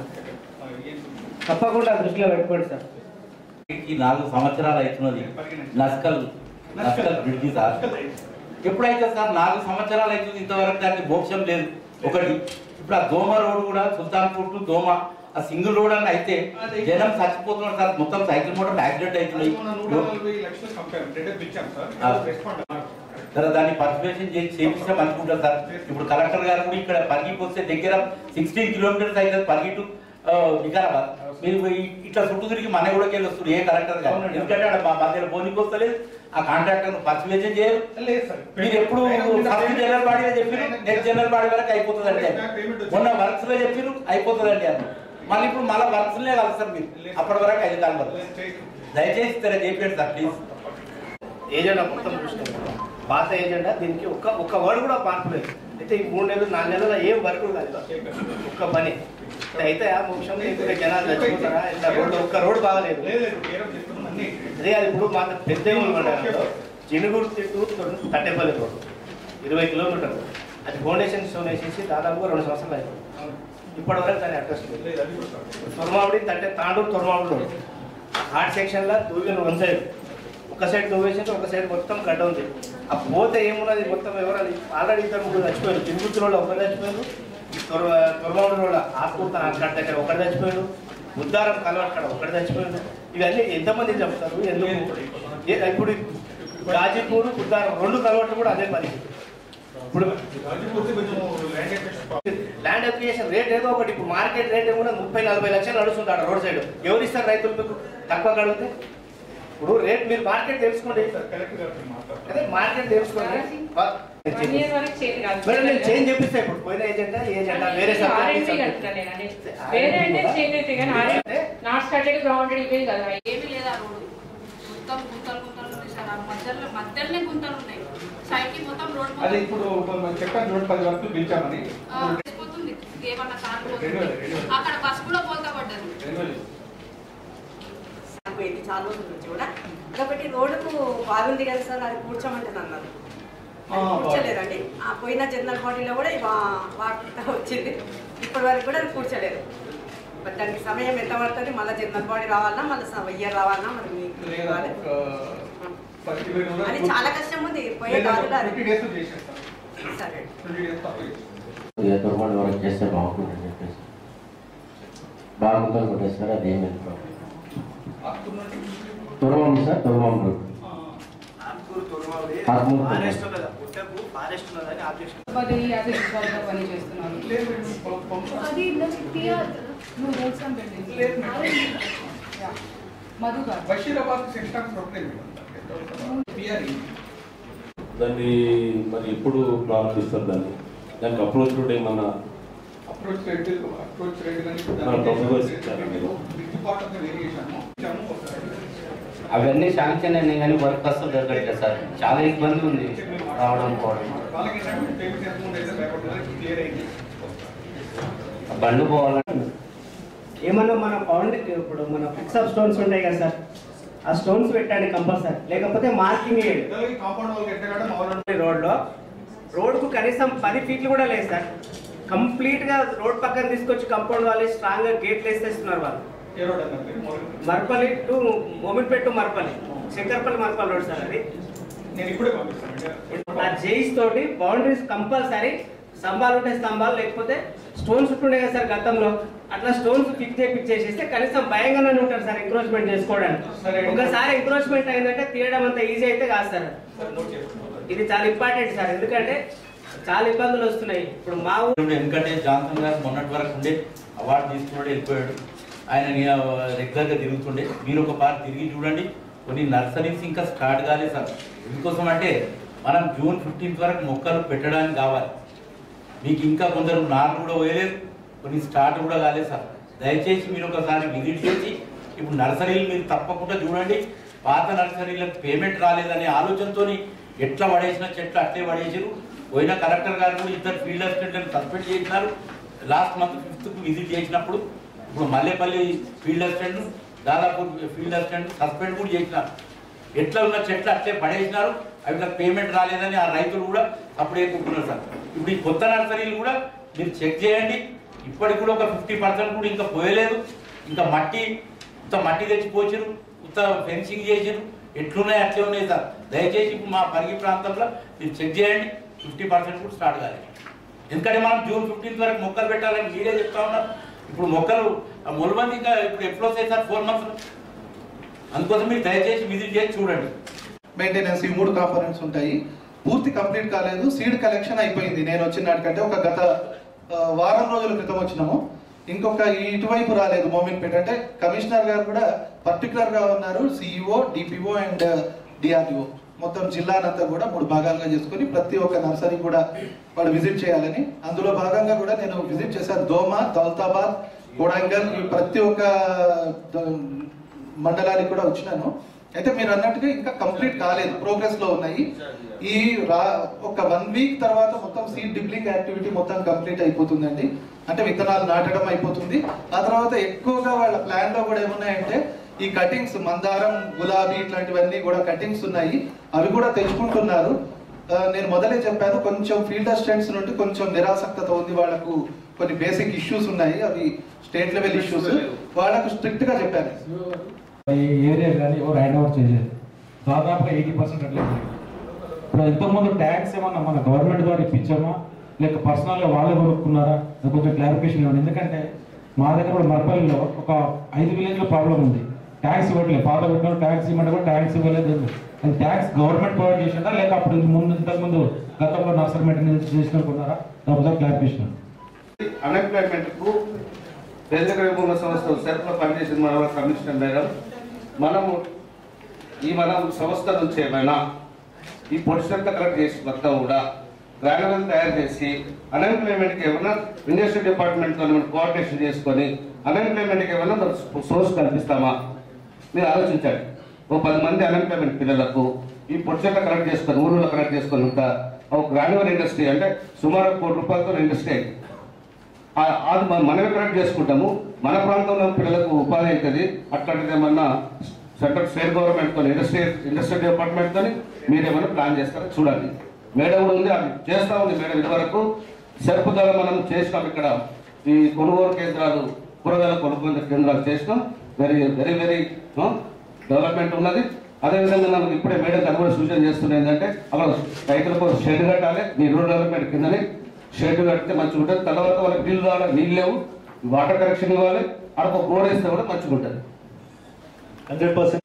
తప్పకుండా దృష్టిలో పెట్టుకోండి సార్ ఈ నాలుగు సంవత్సరాలు అవుతున్నది నస్కల్ నస్కల్ బ్రిడ్జి సార్ ఎప్పుడైతే సార్ నాలుగు సంవత్సరాలు అవుతుంది ఇంతవరకు దానికి మోక్షం లేదు ఒకటి ఇప్పుడు ఆ దోమ రోడ్ కూడా సుల్తాన్పూర్ టు దోమ ఆ సింగిల్ రోడ్ అని అయితే జనం చచ్చిపోతున్నారు సార్ మొత్తం సైకిల్ మోటార్ యాక్సిడెంట్ అవుతున్నాయి నూట నలభై లక్షలు కంపేర్ రెండే పిలిచాం సార్ ఆ. రెస్పాండ్ సరే దాన్ని పర్టివేషన్ చేసి చేపిస్తే మంచిగా సార్ ఇప్పుడు కలెక్టర్ గారు కూడా ఇక్కడ పరిగికి వస్తే దగ్గర సిక్స్టీన్ కిలోమీటర్స్ అవుతుంది పరిగి టు ఆ, వికారాబాద్ మీరు ఈ- ఇట్లా చుట్టూ తిరిగి మన కూడా వెళ్ళి వస్తారు ఏ కలెక్టర్ గారు ఎందుకంటే ఆడ మా మధ్యలో పోనీకి వస్తలేదు ఆ కాంట్రాక్టర్ పర్టివేషన్ చేయరు లేదు సార్ మీరు ఎప్పుడు ఫస్ట్ జనరల్ బాడీలో చెప్పారు నెక్స్ట్ జనరల్ బాడీ వరకు అయిపోతుందండి మొన్న వర్క్స్ లో చెప్పారు అయిపోతుందండి అన్న మళ్ళీ ఇప్పుడు మళ్ళీ వర్క్స్ లే కలుస్తారు మీరు అప్పటి వరకు ఐదు కాలం వరకు దయచేసి తెర చెప్పండి సార్ ప్లీజ్ ఏజెండా మొత్తం చూసినాం పాత ఏజెండా దీనికి ఒక్క ఒక్క వర్డ్ కూడా మార్పు లేదు అయితే ఈ మూడు నెలలు నాలుగు నెలల ఏం వర్క్ కాదు ఒక్క పని అయితే ఆ మోక్షం లేకపోతే జనాలు చచ్చిపోతారా ఇట్లా రోడ్డు ఒక్క రోడ్డు బాగలేదు అదే అది ఇప్పుడు మాకు పెద్ద మండలంలో చినుగురు తిట్టు తట్టేపల్లి రోడ్డు ఇరవై కిలోమీటర్లు అది ఫౌండేషన్ స్టోన్ వేసేసి దాదాపుగా రెండు సంవత్సరాలు అయిపోయింది ఇప్పటి వరకు దాని అడ్రస్ లేదు తొరమావిడి తట్టే తాండూరు తొరమావిడి రోడ్ హార్ట్ సెక్షన్లో దూగిన వన్ సైడ్ ఒక సైడ్ దూవేసింటే ఒక సైడ్ మొత్తం గడ్డ ఉంది ఆ పోతే ఏమున్నది మొత్తం ఎవరు అది ఆల్రెడీ ఇద్దరు ముగ్గురు చచ్చిపోయారు తిరుగుతున్న వాళ్ళు ఒకరు చచ్చిపోయారు తొర తొరమావిడి రోడ్ ఆకుత అక్కడ దగ్గర ఒకటి చచ్చిపోయాడు ఉద్దారం కలవక్కడ ఒకటి చచ్చిపోయాడు ఇవన్నీ ఎంతమంది చెప్తారు ఎందుకు ఏ- ఇప్పుడు గాజీపూర్ ఉద్దారం రెండు కలవట్లు కూడా అదే పరిస్థితి ఇప్పుడు ల్యాండ్ అప్లికేషన్ రేట్ ఏదో ఒకటి ఇప్పుడు మార్కెట్ రేట్ ఏమో ముప్పై నలభై లక్షలు నడుస్తుంటాడు రోడ్ సైడ్ ఎవరు ఇస్తారు రైతులు మీకు తక్కువ అడిగితే ఇప్పుడు రేట్ మీరు మార్కెట్ తెలుసుకోండి అదే మార్కెట్ తెలుసుకోండి బా- వన్ ఇయర్ వరకు చేతి కాదు. మేడం నేను చేంజ్ చెప్పిస్తా ఇప్పుడు పోయిన ఏజెంటా ఏజెంటా వేరే R&D సబ్జెక్ట్ అంటున్నా నేను అనేది. వేరే అంటే చేంజ్ అయితే కానీ R&D నాట్ స్టార్టెడ్ గ్రౌండెడ్ ఇవేం కదా ఏమీ లేదు ఆ రోడ్డు మొత్తం గుంతలు గుంతలు ఉన్నాయి సార్ ఆ మధ్యలో మధ్యలోనే గుంతలు ఉన్నాయి సైడ్ కి మొత్తం రోడ్ అది ఇప్పుడు మనం చెప్పాను చూడండి పది వరకు పిలిచామని పోతుంది ఏమన్నా కారు రెండు వేలు, రెండు వేలు. అక్కడ బస్ కూడా పోతా పడ్డది రెండు వేలు. పోయింది చాలా రోజుల నుంచి కూడా కాబట్టి రోడ్డుకు బాగుంది కదా సార్ అది కూర్చోమంటుంది అన్నారు ఆ, కూర్చోలేదండి ఆ పోయిన జనరల్ బాడీలో కూడా వాటర్ వచ్చింది ఇప్పటి వరకు కూడా అది కూర్చోలేదు మరి దానికి సమయం ఎంత పడుతుంది మళ్ళీ జనరల్ బాడీ రావాలన్నా మళ్ళీ ఇయర్ రావాలన్నా మరి మీకు లేదా ఇవ్వాలి. ఒక ఫస్ట్ ఇరవై రోజులు అది చాలా కష్టం ఉంది పోయే లేదా దారిలో అది ట్వంటీ డేస్ చేసేస్తాం సరే ట్వంటీ డేస్ తప్ప ఇక దుర్మల్ వరకు చేస్తే బాగుంటుందని చెప్పేసి బాగుంటుంది కూడా సార్ అది ఏమి Turmam sir Turmam route Athmur forest ఉన్నదా పుట్టకు ఫారెస్ట్ ఉన్నదని ఆబ్జెక్షన్ పది యాభై రూపాయలుగా పని చేస్తున్నారు అది ఇందాక టీఆర్ నువ్వు రోడ్స్ అని పెట్టింది మధు గారు బషీరాబాద్ సెక్షన్ ప్రొక్లైన్ పిఆర్ఈ దాన్ని మరి ఎప్పుడు ప్రారంభిస్తారు దాన్ని దానికి అప్రోచ్ కూడా ఏమన్నా అప్రోచ్ రేట్ అప్రోచ్ రేట్ కానీ మన proposals ఇచ్చారా మీరు? Big part of the variation ఇచ్చాము ఒక అవన్నీ శాంక్షన్ అయినాయి కానీ వర్క్ అసలు దొరకట్లేదు సార్ చాలా ఇబ్బంది ఉంది రావడం పోవడం వాళ్ళకి ఏంటంటే పేమెంట్ చేసుకుంటే అయితే భయపడుతున్నారు క్లియర్ అయింది ఆ బండ్లు పోవాలంటే ఏమన్నా మన పౌండ్ ఇప్పుడు మన ఫిక్స్ ఆఫ్ స్టోన్స్ ఉంటాయి కదా సార్ ఆ స్టోన్స్ పెట్టండి కంపల్సరీ లేకపోతే మార్కింగ్ వేయండి కాంపౌండ్ వాళ్ళకి ఎక్కడ మామూలు రోడ్లో రోడ్కు కనీసం పది ఫీట్లు కూడా లేదు సార్ కంప్లీట్ గా రోడ్ పక్కన తీసుకొచ్చి కంపౌండ్ వాళ్ళు స్ట్రాంగ్ గా గేట్లు వేసేస్తున్నారు వాళ్ళు ఏ రోడ్ అన్నారు మొదలు Marapalli to Mominpet to Marapalli Shankarpalli Marapalli road sir అది నేను ఇప్పుడే పంపిస్తాను ఆ జైస్ తోటి బౌండరీస్ కంపల్సరీ స్తంభాలు ఉంటే స్తంభాలు లేకపోతే స్టోన్స్ ఉంటుండే కదా సార్ గతంలో అట్లా స్టోన్స్ ఫిక్స్ చేపించేసేస్తే కనీసం భయంగానే ఉంటారు సార్ ఎంక్రోచ్మెంట్ చేసుకోవడానికి ఒకసారి ఎంక్రోచ్మెంట్ అయిందంటే తీయడం అంత ఈజీ అయితే కాదు సార్ ఇది చాలా ఇంపార్టెంట్ సార్ ఎందుకంటే చాలా ఇబ్బందులు వస్తున్నాయి ఇప్పుడు మా ఊరు ఇప్పుడు ఎందుకంటే జాన్సన్ గారు మొన్నటి వరకు ఉండే అవార్డు తీసుకున్నాడు వెళ్ళిపోయాడు ఆయన రెగ్యులర్గా తిరుగుతుండే మీరు ఒక పార్ట్ తిరిగి చూడండి కొన్ని నర్సరీస్ ఇంకా స్టార్ట్ కాలేదు సార్ ఎందుకోసం అంటే మనం జూన్ ఫిఫ్టీన్త్ వరకు మొక్కలు పెట్టడానికి కావాలి మీకు ఇంకా కొందరు నారు కూడా పోయలేదు కొన్ని స్టార్ట్ కూడా కాలేదు సార్ దయచేసి మీరు ఒకసారి విజిట్ చేసి ఇప్పుడు నర్సరీలు మీరు తప్పకుండా చూడండి పాత నర్సరీలకు పేమెంట్ రాలేదనే ఆలోచనతోని ఎట్లా పడేసిన చెట్లు అట్లే పడేసారు పోయిన కలెక్టర్ గారు కూడా ఇద్దరు ఫీల్డ్ అసిస్టెంట్లను సస్పెండ్ చేసినారు లాస్ట్ మంత్ ఫిఫ్త్కు విజిట్ చేసినప్పుడు ఇప్పుడు మల్లేపల్లి ఫీల్డ్ అసిస్టెంట్ దాదాపు ఫీల్డ్ అసిస్టెంట్ సస్పెండ్ కూడా చేసినారు ఎట్లా ఉన్న చెట్లు అట్లే పడేసినారు అవి నాకు పేమెంట్ రాలేదని ఆ రైతులు కూడా అప్పుడే కూర్చున్నారు సార్ ఇప్పుడు ఈ కొత్త నర్సరీలు కూడా మీరు చెక్ చేయండి ఇప్పటికి కూడా ఒక ఫిఫ్టీ పర్సెంట్ కూడా ఇంకా పోయలేదు ఇంకా మట్టి ఇంత మట్టి తెచ్చి పోచారు ఇంత ఫెన్సింగ్ చేసారు ఎట్లున్నాయి అట్లే ఉన్నాయి సార్ దయచేసి ఇప్పుడు మా పరిగి ప్రాంతంలో మీరు చెక్ చేయండి ఫిఫ్టీ పర్సెంట్ కూడా స్టార్ట్ కాలేదు ఎందుకంటే మనం జూన్ ఫిఫ్టీన్త్ వరకు మొక్కలు పెట్టాలని మీరే చెప్తా ఉన్నారు ఇప్పుడు మొక్కలు ఆ మొలబంది ఇంకా ఇప్పుడు ఎప్పుడు వస్తాయి సార్ ఫోర్ మంత్స్ అందుకోసం మీరు దయచేసి విజిట్ చేసి చూడండి మెయింటెనెన్స్ ఈ మూడు కాంపోనెంట్స్ ఉంటాయి పూర్తి కంప్లీట్ కాలేదు సీడ్ కలెక్షన్ అయిపోయింది నేను వచ్చిన నాటికంటే ఒక గత ఆ, వారం రోజుల క్రితం వచ్చినాము ఇంకొక ఇటువైపు రాలేదు మోమిన్పేట అంటే కమిషనర్ గారు కూడా పర్టికులర్ గా ఉన్నారు సిఇఓ డిపిఓ అండ్ డిఆర్డిఓ మొత్తం జిల్లానంతా కూడా మూడు భాగాలుగా చేసుకొని ప్రతి ఒక్క నర్సరీ కూడా వాళ్ళు విజిట్ చేయాలని అందులో భాగంగా కూడా నేను విజిట్ చేశాను దోమ దౌలతాబాద్ కొడంగల్ ఈ ప్రతి ఒక్క ద- మండలానికి కూడా వచ్చినాను అయితే మీరు అన్నట్టుగా ఇంకా కంప్లీట్ కాలేదు ప్రోగ్రెస్ లో ఉన్నాయి ఈ రా ఒక వన్ వీక్ తర్వాత మొత్తం సీడ్ డిప్లింగ్ యాక్టివిటీ మొత్తం కంప్లీట్ అయిపోతుందండి అంటే విత్తనాలు నాటడం అయిపోతుంది ఆ తర్వాత ఎక్కువగా వాళ్ళ ప్లాన్ లో కూడా ఏమున్నాయంటే ఈ కటింగ్స్ మందారం గులాబీ ఇట్లాంటివన్నీ కూడా కటింగ్స్ ఉన్నాయి అవి కూడా తెచ్చుకుంటున్నారు ఆ, నేను మొదలే చెప్పాను కొంచెం ఫీల్డ్ అసిస్టెంట్స్ నుండి కొంచెం నిరాసక్తత ఉంది వాళ్ళకు కొన్ని బేసిక్ ఇష్యూస్ ఉన్నాయి అవి స్టేట్ లెవెల్ ఇష్యూస్ వాళ్ళకు స్ట్రిక్ట్ గా చెప్పాను ఈ ఏరియా కానీ ఎవరు హ్యాండ్ ఓవర్ చేయలేదు దాదాపుగా ఎయిటీ పర్సెంట్ అట్లే జరిగింది. ఇప్పుడు ఇంతకుముందు ట్యాక్స్ ఏమన్నా మన గవర్నమెంట్ ద్వారా ఇప్పించామా లేక పర్సనల్గా వాళ్ళే కొనుక్కున్నారా అది కొంచెం క్లారిఫికేషన్ ఇవ్వండి ఎందుకంటే మా దగ్గర కూడా మరపల్లిలో ఒక ఐదు విలేజ్లో ప్రాబ్లం ఉంది ట్యాక్స్ ఇవ్వట్లేదు పాత పెట్టిన ట్యాక్స్ ఇవ్వమంటే కూడా ట్యాక్స్ ఇవ్వలేదు అది ట్యాక్స్ గవర్నమెంట్ ప్రొవైడ్ చేసిందా లేక అప్పుడు ఇంత ముందు ఇంతకుముందు గతంలో నర్సరీ మెయింటెనెన్స్ చేసినట్టున్నారా దాని క్లారిఫికేషన్ అన్ఎంప్లాయ్మెంట్ కు కేంద్ర విభూమ సంస్థ సెల్ఫ్లో పనిచేసిన మన కమిషనర్ మేడం మనము ఈ మన సంస్థ నుంచి ఏమైనా ఈ పొడిషన్ అంతా కలెక్ట్ చేసి మొత్తం కూడా గ్రాడ్యువల్ తయారు చేసి అన్ఎంప్లాయ్మెంట్కి ఏమైనా ఇండస్ట్రీ డిపార్ట్మెంట్తో మనం కోఆర్డినేషన్ చేసుకొని అన్ఎంప్లాయ్మెంట్కి ఏమైనా మనం సోర్స్ కల్పిస్తామా మీరు ఆలోచించండి ఓ పది మంది అన్ఎంప్లాయ్మెంట్ పిల్లలకు ఈ పొడిచెట్ల కలెక్ట్ చేసుకొని ఊళ్ళో కలెక్ట్ చేసుకొని ఉంటా ఒక గ్రాడ్యువల్ ఇండస్ట్రీ అంటే సుమారు కోటి రూపాయలతో ఇండస్ట్రీ అయింది ఆ- అది మన- మనమే కరెక్ట్ చేసుకుంటాము మన ప్రాంతంలో పిల్లలకు ఉపాధి అవుతుంది అట్లాంటిది ఏమన్నా సెంట్రల్ స్టేట్ గవర్నమెంట్తో ఇండస్ట్రీ ఇండస్ట్రీ డిపార్ట్మెంట్తో మీరు ఏమైనా ప్లాన్ చేస్తారో చూడండి మేడం కూడా ఉంది అది చేస్తా ఉంది మేడం ఇదివరకు సెర్పు ద్వారా మనం చేసినాం ఇక్కడ ఈ కొనుగోలు కేంద్రాలు కూరగాయల కొనుగోలు కేంద్రాలు చేసినాం వెరీ వెరీ వెరీ డెవలప్మెంట్ ఉన్నది అదేవిధంగా నాకు ఇప్పుడే మేడం గారు కూడా సూచన చేస్తున్నది ఏంటంటే అక్కడ రైతులకు షెడ్ కట్టాలి మీ రూరల్ డెవలప్మెంట్ కిందనే షెడ్ కడితే మంచిగా ఉంటుంది తర్వాత వాళ్ళకి నీళ్ళు రావాలి నీళ్ళు లేవు వాటర్ కనెక్షన్ ఇవ్వాలి అక్కడ ఒక బోర్ వేస్తే కూడా మంచిగా ఉంటుంది హండ్రెడ్ పర్సెంట్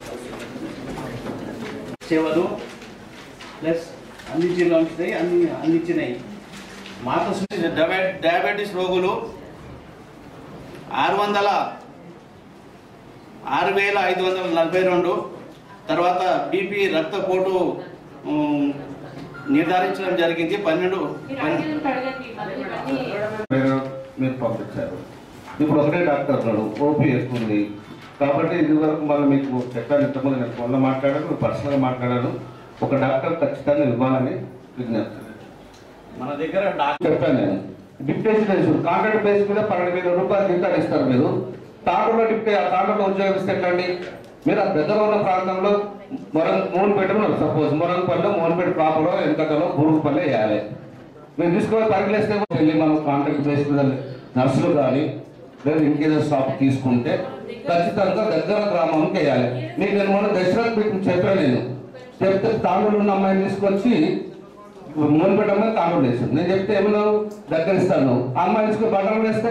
సేవలు ప్లస్ అన్ని జిల్లాలు ఉంటాయి అన్ని అందించినాయి మాతో డయాబెటీస్ రోగులు ఆరు వందల ఆరు వేల ఐదు వందల నలభై రెండు తర్వాత బీపీ రక్తపోటు ఉమ్, నిర్ధారించడం జరిగింది పన్నెండు మీరు మీరు పంపించారు ఇప్పుడు ఒకటే డాక్టర్ ఉన్నాడు ఓపీ ఎక్కువ ఉంది కాబట్టి ఇది వరకు మళ్ళీ మీకు చెప్పాను ఇంతకుముందు నేను ఫోన్లో మాట్లాడాను మీరు పర్సనల్గా మాట్లాడాను ఒక డాక్టర్ ఖచ్చితంగా ఇవ్వాలని విజ్ఞప్తి మన దగ్గర డాక్టర్ చెప్పాను నేను డిప్యూటీ బేస్ కాంట్రాక్ట్ బేస్ మీద పన్నెండు వేల రూపాయలు జీతాలు ఇస్తారు మీరు తాండూరులో డిప్యూటీ ఆ తాండూరులో ఉద్యోగం ఇస్తే ఎట్లండి మీరు ఆ దగ్గర ఉన్న ప్రాంతంలో మొరం మోహన్పేట సపోజ్ మొరంపల్లిలో మోహన్పేట ప్రాపర్లో వెనకటలో బూరుగుపల్లి వేయాలి మీరు తీసుకొని పరిగెలేస్తే వెళ్ళి మనం కాంట్రాక్ట్ బేస్ మీద నర్సులు కానీ లేదా ఇంకేదో స్టాఫ్ తీసుకుంటే ఖచ్చితంగా దగ్గర గ్రామానికి వేయాలి మీకు నేను మొన్న దశరథ్ మీకు చెప్పాను నేను చెప్తే తాండూరు ఉన్న అమ్మాయిని తీసుకొచ్చి మూలపేట అమ్మాయి తాండూరు వేసాను నేను చెప్తే ఏమన్నావు దగ్గర ఇస్తాను ఆ అమ్మాయి తీసుకొని బట్టలు వేస్తే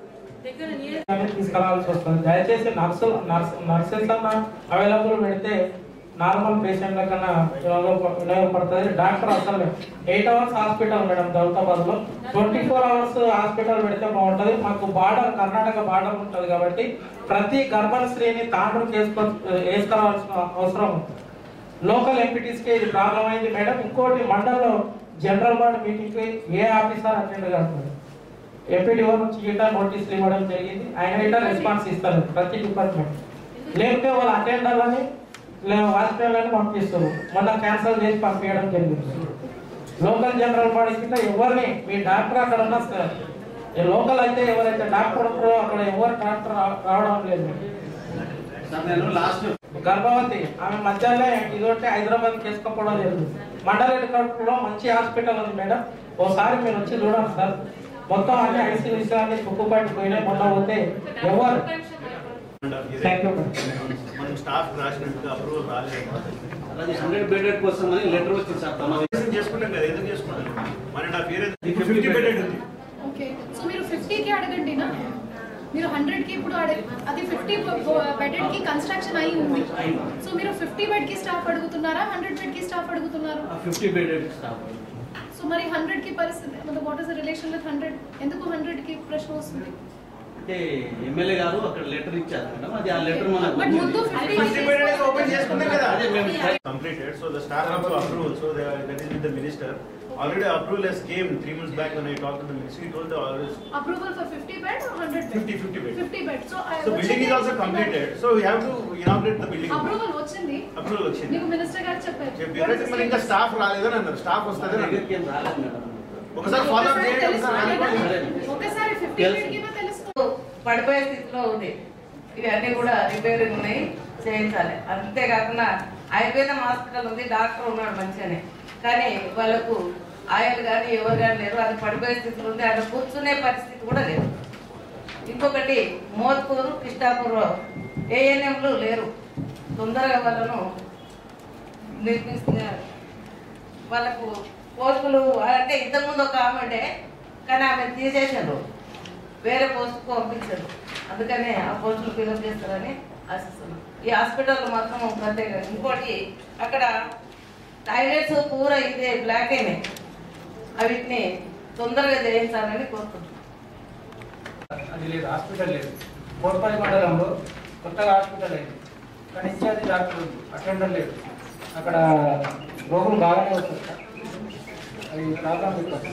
అని తీసుకురావాల్సి వస్తుంది దయచేసి నర్సు నర్స్ నర్సెస్ అన్న అవైలబుల్ పెడితే నార్మల్ పేషెంట్ల కన్నా ఉపయోగ- ఉపయోగపడుతుంది డాక్టర్ అసలు eight hours hospital madam Daulatabad లో ట్వంటీ ఫోర్ అవర్స్ హాస్పిటల్ పెడితే బాగుంటుంది మాకు బార్డర్ కర్ణాటక బార్డర్ ఉంటుంది కాబట్టి ప్రతి గర్భిణీ స్త్రీని తాండ్రుకు వేసుకో వేసుకురావాల్సిన అవసరం ఉంది లోకల్ ఎంపీటీస్కి ఇది ప్రాబ్లం అయింది మేడం ఇంకోటి మండలంలో జనరల్ బాడీ మీటింగ్కి ఏ ఆఫీసర్ అటెండ్ కాదు ఎంపీడీఓ నుంచి గిట్ట నోటీసులు ఇవ్వడం జరిగింది ఆయన గిట్ట రెస్పాన్స్ ఇస్తారు ప్రతి డిపార్ట్మెంట్ లేకపోతే వాళ్ళ అటెండర్లని వాచ్మెన్లని పంపిస్తారు మొన్న క్యాన్సిల్ చేసి పంపించడం జరిగింది లోకల్ జనరల్ బాడీ కింద ఎవరిని మీ డాక్టర్ అక్కడ ఉన్న సార్ ఈ లోకల్ అయితే ఎవరైతే డాక్టర్ ఉంటారో అక్కడ ఎవరు డాక్టర్ రా- రావడం లేదు నేను లాస్ట్ గర్భవతి ఆమె మధ్యలో ఇదొకటి హైదరాబాద్ తీసుకుపోవడం జరిగింది మండల హెడ్ లో మంచి హాస్పిటల్ ఉంది మేడం ఓసారి మీరు వచ్చి చూడండి సార్ మొత్తం అన్ని ఐసీయూస్ అన్ని తుక్కుపాటి పోయినాయి మొన్న పోతే ఎవరు థ్యాంక్ యూ మనం స్టాఫ్ రాసినట్టుగా అప్రూవల్ రాలేదు అలాగే హండ్రెడ్ బెడెడ్ కోసం అని లెటర్ వచ్చింది సార్ తమ రిజిస్ట్రేషన్ చేసుకుంటాం కదా ఎందుకు చేసుకుంటాం one and half year fifty bedded ఉంది ఓకే సో మీరు ఫిఫ్టీకి అడగండి నా మీరు హండ్రెడ్కి ఇప్పుడు అడగ అది ఫిఫ్టీ బెడెడ్కి కన్స్ట్రక్షన్ అయి ఉంది సో మీరు ఫిఫ్టీ బెడ్కి స్టాఫ్ అడుగుతున్నారా హండ్రెడ్ బెడ్కి స్టాఫ్ అడుగుతున్నారు ఫిఫ్టీ బెడెడ్ స్టాఫ్ సో మరి హండ్రెడ్కి పరిస్థితి मतलब what is the relation with hundred ఎందుకు హండ్రెడ్కి ప్రశ్న వస్తుంది అంటే ఎమ్మెల్యే గారు అక్కడ లెటర్ ఇచ్చారు మేడం అది ఆ లెటర్ మనకు But ముందు 50 ఫిఫ్టీ బెడెడ్ ఓపెన్ చేసుకుంటాం కదా అదే మేము completed so the staff have to approve so they are, that is with the minister already approval has came three months back when I talked to the minister he told the always approval for fifty bed or hundred 50 50 bed 50 bed so so building is also completed so we have to inaugurate the building approval వచ్చింది approval వచ్చింది మీకు minister గారు చెప్పారు చెప్పారు మరి ఇంకా staff రాలేదని అన్నారు స్టాఫ్ వస్తుంది ఒకసారి ఫాలో అప్ చేయండి ఒకసారి ఒకసారి ఫిఫ్టీ బెడ్కి తెలుసు పడిపోయే స్థితిలో ఉంది ఇవన్నీ కూడా రిపేరింగ్ ఉన్నాయి చేయించాలి అంతేకాకుండా ఆయుర్వేదం హాస్పిటల్ ఉంది డాక్టర్ ఉన్నాడు మంచిగానే కానీ వాళ్ళకు ఆయలు కానీ ఎవరు కానీ లేరు అది పడిపోయే స్థితిలో ఉంది అక్కడ కూర్చునే పరిస్థితి కూడా లేదు ఇంకొకటి మోత్పూర్ కృష్ణాపూర్ ఏఎన్ఎంలు లేరు తొందరగా వాళ్ళను నిర్మిస్తున్నారు వాళ్ళకు పోస్టులు అంటే ఇంతకుముందు ఒక ఆమె ఉండే కానీ ఆమె తీసేసారు వేరే పోస్టుకు పంపించారు అందుకనే ఆ పోస్టులు ఫిల్అప్ చేస్తారని ఆశిస్తున్నాం ఈ హాస్పిటల్ మాత్రం ప్రత్యేక ఇంకోటి అక్కడ టాయిలెట్స్ పూర ఇదే బ్లాక్ అయినాయి వీటిని తొందరగా చేయించాలని కోరుకుంటున్నాం అది లేదు హాస్పిటల్ లేదు కోటపల్లి మండలంలో కొత్తగా హాస్పిటల్ అయింది కానీ ఇన్ఛార్జి డాక్టర్ ఉంది అటెండర్ లేదు అక్కడ రోగులు బాగానే వస్తారు సార్. అది ప్రాబ్లం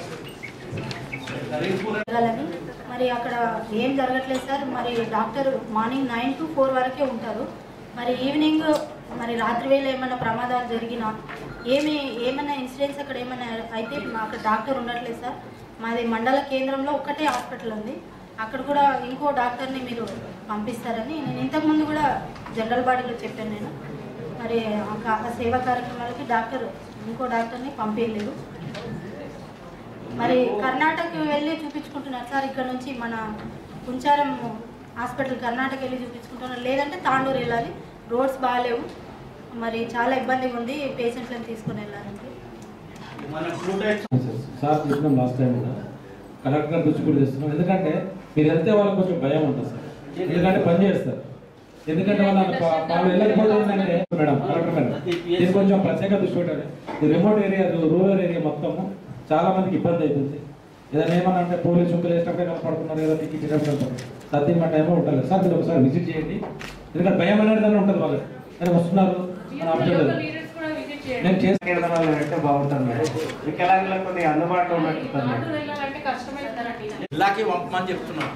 జరగాలని మరి అక్కడ ఏం జరగట్లేదు సార్ మరి doctor morning nine to four వరకే ఉంటారు మరి ఈవినింగ్ మరి రాత్రి వేళ ఏమైనా ప్రమాదాలు జరిగినా ఏమి ఏమైనా ఇన్సిడెంట్స్ అక్కడ ఏమైనా అయితే మా- అక్కడ డాక్టర్ ఉండట్లేదు సార్ మాది మండల కేంద్రంలో ఒక్కటే హాస్పిటల్ ఉంది అక్కడ కూడా ఇంకో డాక్టర్ని మీరు పంపిస్తారని నేను ఇంతకుముందు కూడా జనరల్ బాడీలో చెప్పాను నేను మరి ఆ కా- ఆ సేవా కార్యక్రమాలకి డాక్టర్ ఇంకో డాక్టర్ని పంపించలేదు మరి కర్ణాటక వెళ్ళి చూపించుకుంటున్నారు సార్ ఇక్కడ నుంచి మన కుంచారం హాస్పిటల్ కర్ణాటక వెళ్ళి చూపించుకుంటున్నారు లేదంటే తాండూరు వెళ్ళాలి రోడ్స్ బాగాలేవు మరి చాలా ఇబ్బందిగా ఉంది పేషెంట్లను తీసుకొని వెళ్ళాలంటే మన టూ టైప్స్ సార్ చెప్పినాం లాస్ట్ టైం కూడా కలెక్టర్ గారు దృష్టి కూడా చేస్తున్నాం ఎందుకంటే మీరు వెళ్తే వాళ్ళకి కొంచెం భయం ఉంటుంది సార్ ఎందుకంటే పని చేస్తారు ఎందుకంటే వాళ్ళ పా- వాళ్ళు వెళ్ళకపోతే ఏంటంటే మేడం కలెక్టర్ మేడం ఇది కొంచెం ప్రత్యేక దృష్టి పెట్టాలి ఈ రిమోట్ ఏరియా రూరల్ ఏరియా మొత్తము చాలా మందికి ఇబ్బంది అవుతుంది ఏదైనా ఏమన్నా అంటే పోలీసు చుక్కలు వేసినప్పుడే కనపడుతున్నారు ఏదో టికెట్ ఇచ్చినప్పుడు కనపడుతున్నారు సత్యం ఏమో ఉండలేదు సార్ మీరు ఒకసారి విజిట్ చేయండి ఎందుకంటే భయం అనేది దాన్ని ఉంటుంది వాళ్ళకి అరే వస్తున్నారు అని ఆపుతుంది లీడర్స్ కూడా విజిట్ చేయండి నేను చేసి కేంద్రాలు పెడితే బాగుంటుంది మేడం వికలాంగులకు కొద్దిగా అందుబాటులో ఉన్నట్టు ఉంటుంది మేడం. ఆటోలు వెళ్ళాలంటే కష్టమైందనండి జిల్లాకి పంపమని చెప్తున్నాం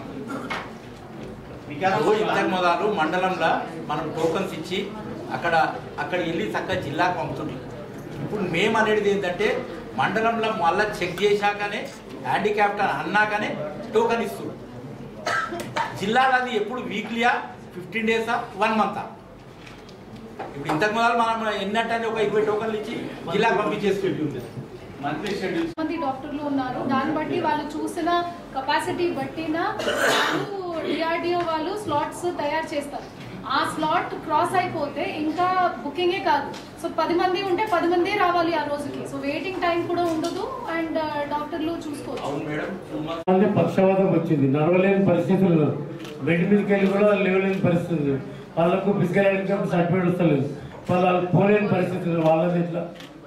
ఓ ఇంతకు మొదలు మండలంలో మనం టోకన్స్ ఇచ్చి అక్కడ అక్కడ వెళ్ళి చక్కగా జిల్లాకు పంపుతున్నాం ఇప్పుడు మేము అనేది ఏంటంటే మండలంలో మళ్ళీ చెక్ చేశాకనే హ్యాండిక్యాప్ట్ అని అన్నాకనే టోకన్ ఇస్తుంది జిల్లాలో అది ఎప్పుడు వీక్లీయా ఫిఫ్టీన్ డేసా వన్ మంతా ఇప్పుడు ఇంతకు మొదలు మనం ఎన్నట్టని ఒక ఇరవై టోకన్లు ఇచ్చి జిల్లాకు పంపించేస్తుంది మంత్లీ షెడ్యూల్ మంది డాక్టర్లు ఉన్నారు దాన్ని బట్టి వాళ్ళు చూసిన కెపాసిటీ బట్టిన వాళ్ళు డిఆర్డిఓ వాళ్ళు స్లాట్స్ తయారు చేస్తారు ఆ స్లాట్ క్రాస్ అయిపోతే ఇంకా బుకింగే కాదు సో పది మంది ఉంటే పది మంది రావాలి ఆ రోజుకి సో వెయిటింగ్ టైం కూడా ఉండదు అండ్ డాక్టర్లు చూసుకోవచ్చు అవును మేడం అంటే పక్షవాతం వచ్చింది నడవలేని పరిస్థితులు ఉన్నారు బెడ్ మీదకి వెళ్ళి కూడా వాళ్ళు లేవలేని పరిస్థితి ఉంది. వాళ్ళకు ఫిజికల్ హ్యాండిక్యాప్ సర్టిఫికేట్ వస్తలేదు వాళ్ళు పోలేని పరిస్థితి ఉంది. వాళ్ళది ఎట్లా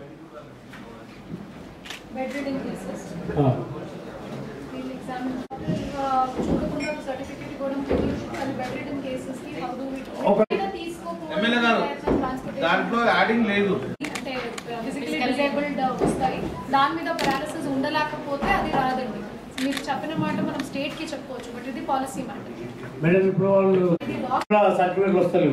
బెడ్ రిడింగ్ కేసెస్ ఆ. వీళ్ళు ఎగ్జామ్ చూడకుండా సర్టిఫికేట్ ఇవ్వడం తెలియదు కానీ బెడ్ రిడింగ్ కేసెస్ కి హౌ డు ఎమ్మెల్యే గారు దాంట్లో యాడింగ్ లేదు అంటే ఫిజికలీ డిజేబుల్డ్ వస్తాయి దాని మీద పారాలసిస్ ఉండలేకపోతే అది రాదండి మీరు చెప్పిన మాట మనం స్టేట్ కి చెప్పుకోవచ్చు బట్ ఇది పాలసీ మాట మేడం ఇప్పుడు వాళ్ళు సర్టిఫికేట్ వస్తలేవు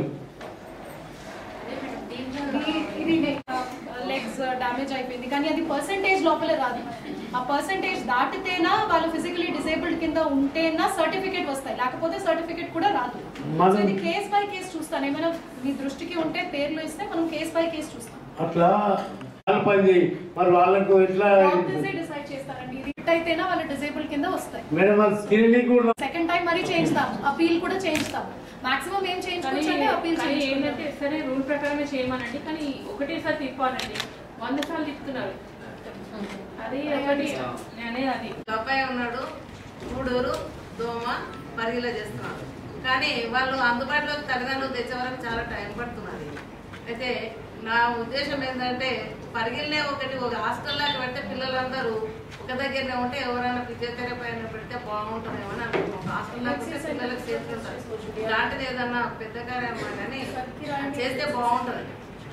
ఇది లెగ్స్ డామేజ్ అయిపోయింది కానీ అది పర్సంటేజ్ లోపలే రాదు ఆ పర్సంటేజ్ దాటితేనా వాళ్ళు ఫిజికలీ డిసేబుల్డ్ కింద ఉంటేనా సర్టిఫికేట్ వస్తాయి లేకపోతే సర్టిఫికేట్ కూడా రాదు మనం- సో ఇది కేస్ బై కేస్ చూస్తాను ఏమైనా మీ దృష్టికి ఉంటే పేర్లు ఇస్తే మనం కేస్ బై కేస్ చూస్తాం అట్లా వాళ్ళు పని చేయి మరి వాళ్ళకు ఎట్లా డాక్టర్సే డిసైడ్ చేస్తారండి ఇది ఫిట్ అయితేనా వాళ్ళ డిసేబుల్ కింద వస్తాయి మేడం వాళ్ళు స్క్రీనింగ్ కూడా సెకండ్ టైం మరీ చేయిస్తాం అపీల్ కూడా చేయిస్తాం మాక్సిమం ఏం కానీ చేయించుకోవచ్చు అంటే అపీల్ కానీ చేయించుకుంటాం ఏంటంటే సరే రూల్ ప్రకారమే చేయమనండి కానీ ఒకటేసారి తిప్పాలండి వంద సార్లు తిప్పుతున్నారు అది ఒకటి నేనే అది అబ్బాయి ఉన్నాడు గూడూరు దోమ పరిగిలో చేస్తున్నాడు కానీ వాళ్ళు అందుబాటులోకి తల్లిదండ్రులు తెచ్చే వరకు చాలా టైం పడుతున్నది అయితే నా ఉద్దేశం ఏంటంటే పరిగిలనే ఒకటి ఒక హాస్టల్ లాగా పెడితే పిల్లలందరూ ఒక దగ్గరనే ఉంటే ఎవరైనా ఫిజియోథెరపీ అయినా పెడితే బాగుంటుందేమో అని అనుకుంటున్నాం ఒక హాస్టల్ లాగా ఉంటే పిల్లలకు సేఫ్టీ ఉంటుంది ఇలాంటిది ఏదన్నా పెద్ద కార్యమా కానీ చేస్తే బాగుంటుంది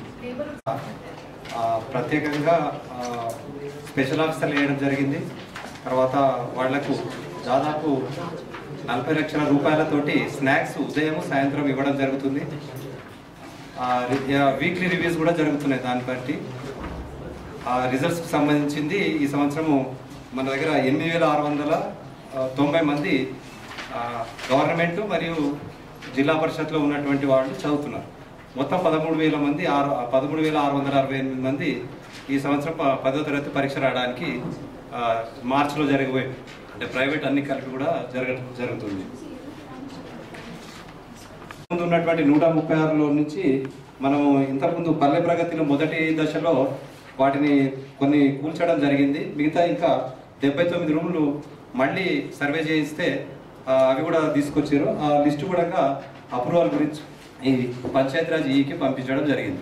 ఆ, ప్రత్యేకంగా ఆ, స్పెషల్ ఆఫీసర్లు వేయడం జరిగింది తర్వాత వాళ్లకు దాదాపు నలభై లక్షల రూపాయలతోటి స్నాక్స్ ఉదయం సాయంత్రం ఇవ్వడం జరుగుతుంది ఆ, రి- ఆ, వీక్లీ రివ్యూస్ కూడా జరుగుతున్నాయి దాన్ని బట్టి ఆ రిజల్ట్స్కి సంబంధించింది ఈ సంవత్సరము మన దగ్గర ఎనిమిది వేల ఆరు వందల ఆ, తొంభై మంది ఆ, గవర్నమెంట్ మరియు జిల్లా పరిషత్లో ఉన్నటువంటి వాళ్ళు చదువుతున్నారు మొత్తం పదమూడు వేల మంది ఆరు పదమూడు వేల ఆరు వందల అరవై ఎనిమిది మంది ఈ సంవత్సరం ప- పదో తరగతి పరీక్ష రాయడానికి ఆ, మార్చిలో జరగబోయే అంటే ప్రైవేట్ అన్ని కలిపి కూడా జరగ జరుగుతుంది ముందు ఉన్నటువంటి నూట ముప్పై ఆరులో నుంచి మనము ఇంతకుముందు పల్లె ప్రగతిలో మొదటి దశలో వాటిని కొన్ని కూల్చడం జరిగింది మిగతా ఇంకా డెబ్బై తొమ్మిది రూములు మళ్ళీ సర్వే చేయిస్తే ఆ, అవి కూడా తీసుకొచ్చారు ఆ లిస్టు కూడా అప్రూవల్ గురించి ఈ పంచాయతీరాజ్ ఈకి పంపించడం జరిగింది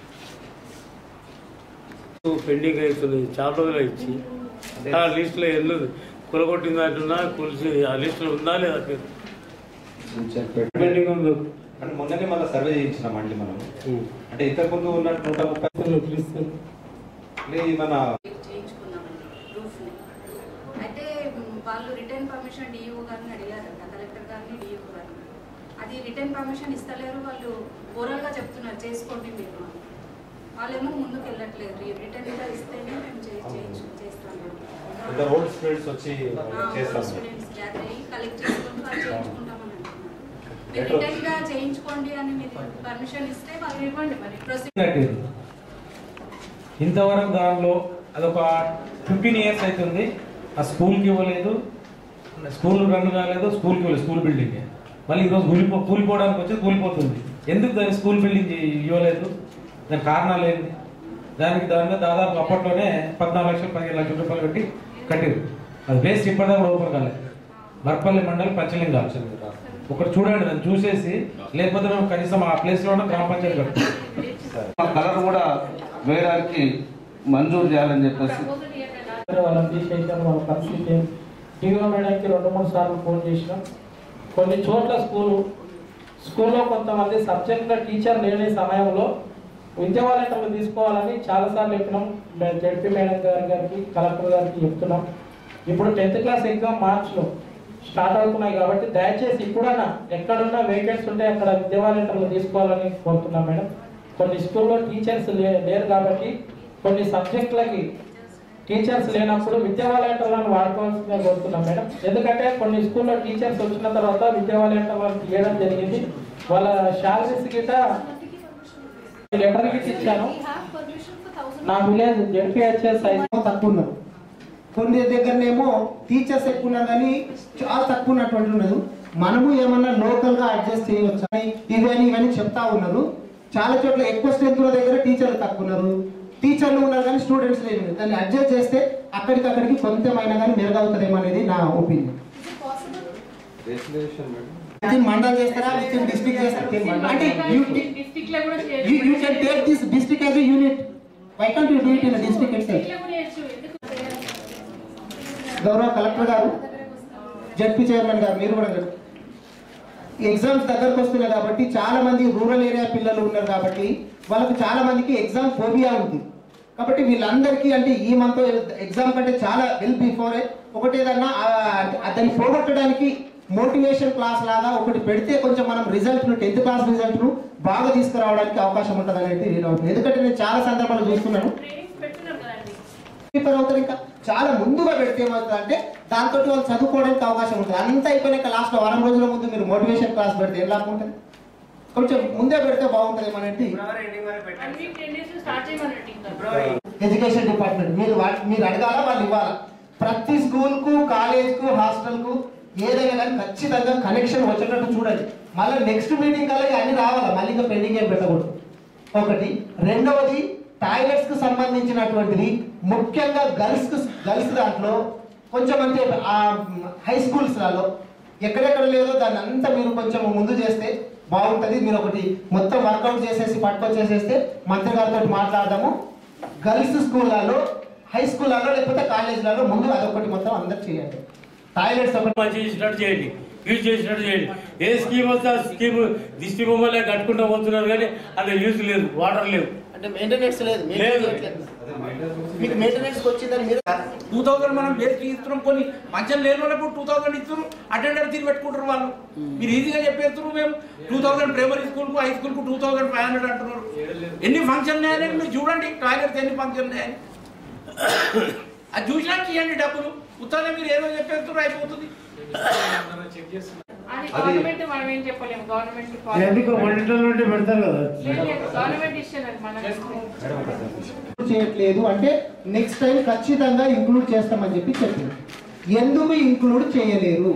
పెండింగ్ అవుతుంది చాలా రోజులు ఇచ్చి ఆ లిస్టులో వెళ్ళదు కొలగొట్టింది అంటున్నా కొలిసి ఆ లిస్టులో ఉందా లేదా పేరు పెండింగ్ ఉంది అంటే మొన్ననే మళ్ళీ సర్వే చేయించినాం మళ్ళీ మనం అంటే ఇంతకుముందు ఉన్న నూట ముప్పై ఇది మన చేయించుకున్నామండి రూఫ్ని అయితే మ్, వాళ్ళు రిటర్న్ పర్మిషన్ డిఈఓ గారిని అడిగారంట కలెక్టర్ గారిని డిఈఓ గారిని అది రిటర్న్ పర్మిషన్ ఇస్తలేరు వాళ్ళు ఓరల్గా చెప్తున్నారు చేసుకోండి మీరు అని. వాళ్ళేమో ముందుకు వెళ్ళట్లేదు రిటర్న్గా ఇస్తేనే మేము చే- చేయించు చేస్తాము పెద్ద రోడ్ స్టూడెంట్స్ వచ్చి చేస్తాం స్టూడెంట్స్ గ్యాదర్ అయ్యి కలెక్ట్ చేసుకుంటూ వాళ్ళు చేయించుకుంటామని అంటున్నారు మీరు ఎట్లా? రిటర్న్గా చేయించుకోండి అని మీరు పర్మిషన్ ఇస్తే వాళ్ళు ఇవ్వండి మరి ప్రొసీడ్ కట్టేది ఇంతవరకు దానిలో అదొక ఫిఫ్టీన్ ఇయర్స్ అవుతుంది ఆ స్కూల్కి ఇవ్వలేదు స్కూల్ రన్ కాలేదు స్కూల్కి ఇవ్వలేదు స్కూల్ బిల్డింగ్ మళ్ళీ ఈరోజు కూలిపో కూలిపోవడానికి వచ్చి కూలిపోతుంది ఎందుకు దాని స్కూల్ బిల్డింగ్ ఇవ్వలేదు దాని కారణాలు ఏంటి దానికి దాని మీద దాదాపు అప్పట్లోనే పద్నాలుగు లక్షలు పదిహేను లక్షల రూపాయలు పెట్టి కట్టారు అది వేస్ట్ ఇప్పటిదాకా కూడా ఓపెన్ కాలేదు మర్పల్లి మండలి పంచలింగాలు ఒకటి చూడండి దాన్ని చూసేసి లేకపోతే మేము కనీసం ఆ ప్లేస్లోనే గ్రామ పంచాయతీ కట్టాం కలర్ కూడా వేయడానికి మంజూరు చేయాలని చెప్పేసి వాళ్ళని తీసేసాను వాళ్ళ పరిస్థితి టీవీలో మేడానికి రెండు మూడు సార్లు ఫోన్ చేసినాం కొన్ని చోట్ల స్కూల్ స్కూల్లో కొంతమంది సబ్జెక్టుల టీచర్ లేని సమయంలో విద్యా వాలంటీర్లు తీసుకోవాలని చాలాసార్లు చెప్పినాం మేము జడ్పీ మేడం గారి గారికి కలెక్టర్ గారికి చెప్తున్నాం ఇప్పుడు టెన్త్ క్లాస్ ఎగ్జామ్ మార్చ్లో స్టార్ట్ అవుతున్నాయి కాబట్టి దయచేసి ఇప్పుడన్నా ఎక్కడున్నా వేకెన్సీ ఉంటే అక్కడ విద్యా వాలంటీర్లు తీసుకోవాలని కోరుతున్నాం మేడం కొన్ని స్కూల్లో టీచర్స్ లే- లేరు కాబట్టి కొన్ని సబ్జెక్టులకి టీచర్స్ లేనప్పుడు విద్యా వాలంటీర్లను వాడుకోవాల్సిందిగా కోరుతున్నాం మేడం ఎందుకంటే కొన్ని స్కూల్లో టీచర్స్ వచ్చిన తర్వాత విద్యా వాలంటీర్లను తీయడం జరిగింది వాళ్ళ శాలరీస్ గిట్ట లెటర్ గిట్ట ఇచ్చాను నా విలేజ్ జెడ్పీహెచ్ఎస్ తక్కువ ఉన్నారు కొన్ని దగ్గరనేమో టీచర్స్ ఎక్కువ ఉన్నారు కానీ చాలా తక్కువ ఉన్నటువంటి ఉండదు మనము ఏమన్నా లోకల్ గా అడ్జస్ట్ చేయవచ్చు అని ఇవన్నీ ఇవన్నీ చెప్తా ఉన్నారు చాలా చోట్ల ఎక్కువ స్ట్రెంత్ ఉన్న దగ్గర టీచర్లు తక్కువ ఉన్నారు టీచర్లు ఉన్నారు కానీ స్టూడెంట్స్ లేరు దాన్ని అడ్జస్ట్ చేస్తే అక్కడికక్కడికి కొంతమైనా కానీ మెరుగవుతుందేమో అనేది నా ఒపీనియన్ విత్ మండల్ చేస్తారా విత్ డిస్ట్రిక్ట్ చేస్తారా అంటే డిస్ట్రిక్ట్ లో కూడా you you can take this district as unit why can't you do it in district itself గౌరవ కలెక్టర్ గారు జడ్పీ చైర్మన్ గారు మీరు కూడా గారు. ఎగ్జామ్స్ దగ్గరకు వస్తున్నాయి కాబట్టి చాలా మంది రూరల్ ఏరియా పిల్లలు ఉన్నారు కాబట్టి వాళ్ళకు చాలా మందికి ఎగ్జామ్ ఫోబియా ఉంది కాబట్టి వీళ్ళందరికీ అంటే ఈ మంత్ ఎగ్జామ్ కంటే చాలా వెల్ బిఫోర్ ఒకటి ఏదన్నా ఆ, దాన్ని పోగొట్టడానికి మోటివేషన్ క్లాస్ లాగా ఒకటి పెడితే కొంచెం మనం రిజల్ట్ ను టెన్త్ క్లాస్ రిజల్ట్ ను బాగా తీసుకురావడానికి అవకాశం ఉంటుంది అనేది నేను అనుకుంటున్నాను. ఎందుకంటే నేను చాలా సందర్భాలు చూస్తున్నాను ప్రిపేర్ అవుతారు ఇంకా చాలా ముందుగా పెడితే ఏమవుతుంది అంటే దాంతో వాళ్ళు చదువుకోవడానికి అవకాశం ఉంటుంది అంతా అయిపోయినాక లాస్ట్ వారం రోజుల ముందు మీరు మోటివేషన్ క్లాస్ పెడితే ఎలా ఉంటుంది కొంచెం ముందే పెడితే బాగుంటుంది అనేది అన్ని టెన్ డేస్ స్టార్ట్ చేయమన్నట్టు ఇంకా ఎడ్యుకేషన్ డిపార్ట్మెంట్ మీరు వా- మీరు అడగాల వాళ్ళు ఇవ్వాలా ప్రతి స్కూల్ కు కాలేజ్ కు హాస్టల్ కు ఏదైనా కానీ ఖచ్చితంగా కనెక్షన్ వచ్చేటట్టు చూడండి మళ్ళీ నెక్స్ట్ మీటింగ్ కల్లా ఇక అన్ని రావాలా మళ్ళీ ఇంకా పెండింగ్ ఏం పెట్టకూడదు ఒకటి రెండవది టాయిలెట్స్ కు సంబంధించినటువంటిది ముఖ్యంగా గర్ల్స్ కు గర్ల్స్ దాంట్లో కొంచెం అంటే ఆ హై స్కూల్స్ లలో ఎక్కడెక్కడ లేదో దాన్ని అంతా మీరు కొంచెం ముందు చేస్తే బాగుంటది మీరు ఒకటి మొత్తం వర్కౌట్ చేసేసి పట్టుకొచ్చేసేస్తే మంత్రి గారితో మాట్లాడదాము గర్ల్స్ స్కూళ్ళలో హై స్కూళ్ళలో లేకపోతే కాలేజీలలో ముందు అదొకటి మొత్తం అందరు చేయండి టాయిలెట్స్ ఒకటి మంచి చేసినట్టు చేయండి యూజ్ చేసినట్టు చేయండి ఏ స్కీమ్ వస్తే ఆ స్కీమ్ దిష్టి బొమ్మలే కట్టుకుంటూ పోతున్నారు కానీ అందులో యూజ్ లేదు వాటర్ లేవు అంటే మెయింటెనెన్స్ లేదు లేదు మీకు మెయింటెనెన్స్ వచ్చిందని మీరు టూ థౌసండ్ మనం వేస్ట్ ఇస్తున్నాం కొన్ని మంచం లేని వాళ్ళకు టూ థౌసండ్ ఇస్తున్నారు అటెండర్ తీరు పెట్టుకుంటారు వాళ్ళు మీరు ఈజీగా చెప్పేస్తున్నారు మేము టూ థౌసండ్ ప్రైమరీ స్కూల్ కు హై స్కూల్ కు టూ థౌసండ్ ఫైవ్ హండ్రెడ్ అంటున్నారు ఎన్ని ఫంక్షన్ ఉన్నాయని మీరు చూడండి టాయిలెట్స్ ఎన్ని ఫంక్షన్ ఉన్నాయని అది చూసినాక ఇవ్వండి డబ్బులు ఉత్తరం మీరు ఏదో చెప్పేస్తున్నారు అయిపోతుంది అది గవర్నమెంట్ మనం ఏం చెప్పలేము గవర్నమెంట్ ఎందుకు వంటల నుండి పెడతారు కదా గవర్నమెంట్ ఇష్టం అది మనం చేయట్లేదు అంటే నెక్స్ట్ టైం ఖచ్చితంగా ఇంక్లూడ్ చేస్తామని చెప్పి చెప్పింది ఎందుకు ఇంక్లూడ్ చేయలేరు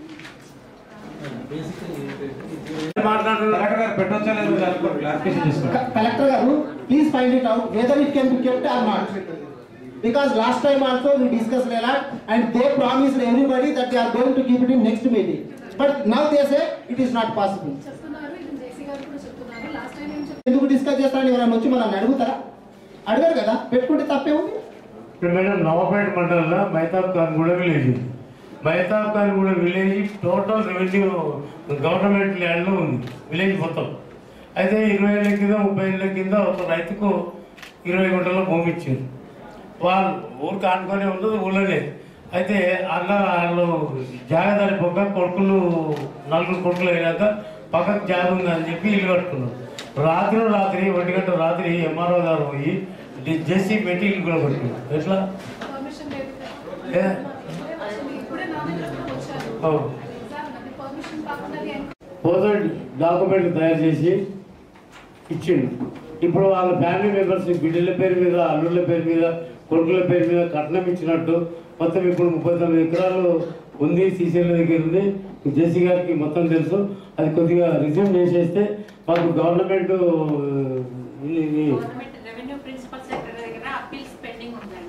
క- కలెక్టర్ గారు please find it out whether it can be kept or not because last time also we discuss lot and they promise everybody that they are going to keep it in next meeting but now they say it is not possible చెప్తున్నారు ఇది జేసీ గారు కూడా చెప్తున్నారు last time ఏం ఎందుకు discuss చేస్తారని ఎవరైనా వచ్చి మనల్ని అడుగుతారా అడగరు కదా పెట్టుకుంటే తప్పే ఉంది ఇప్పుడు మేడం నవాపేట మండలంలో మైతాబ్ ఖాన్ కూడా విలేజ్ ఉంది మైతాబ్ ఖాన్ కూడా విలేజ్ టోటల్ రెవెన్యూ గవర్నమెంట్ ల్యాండ్లో ఉంది విలేజ్ మొత్తం అయితే ఇరవై ఏళ్ళ కింద ముప్పై ఏళ్ళ కింద ఒక రైతుకు ఇరవై గుంటల భూమి ఇచ్చారు వాళ్ళు ఊరికి ఆనుకొని ఉండదు ఊళ్ళోనే అయితే అన్న వాళ్ళు జాగదారి పొక్క కొడుకులు నలుగురు కొడుకులు అయినాక పక్కకు జాగ ఉంది అని చెప్పి ఇల్లు కట్టుకున్నారు రాత్రి రాత్రి ఒంటి గంట రాత్రి ఎంఆర్ఓ గారు పోయి జెస్సీ పెట్టి ఇల్లు కూడా కట్టుకున్నారు ఎట్లా పర్మిషన్ లేదు ఏ? అసలు ఇప్పుడే నా దగ్గర కూడా వచ్చారు అవును. పర్మిషన్ కాకుండా అది పోతాడు డాక్యుమెంట్ తయారు చేసి ఇచ్చిండు ఇప్పుడు వాళ్ళ ఫ్యామిలీ మెంబర్స్ బిడ్డల పేరు మీద అల్లుళ్ళ పేరు మీద కొడుకుల పేరు మీద కట్నం ఇచ్చినట్టు మొత్తం ఇప్పుడు ముప్పై తొమ్మిది ఎకరాలు ఉంది సీసీల దగ్గర ఉంది జేసీ గారికి మొత్తం తెలుసు అది కొద్దిగా రిజ్యూమ్ చేసేస్తే మాకు government government revenue principal secretary దగ్గర అప్పీల్స్ పెండింగ్ ఉందండి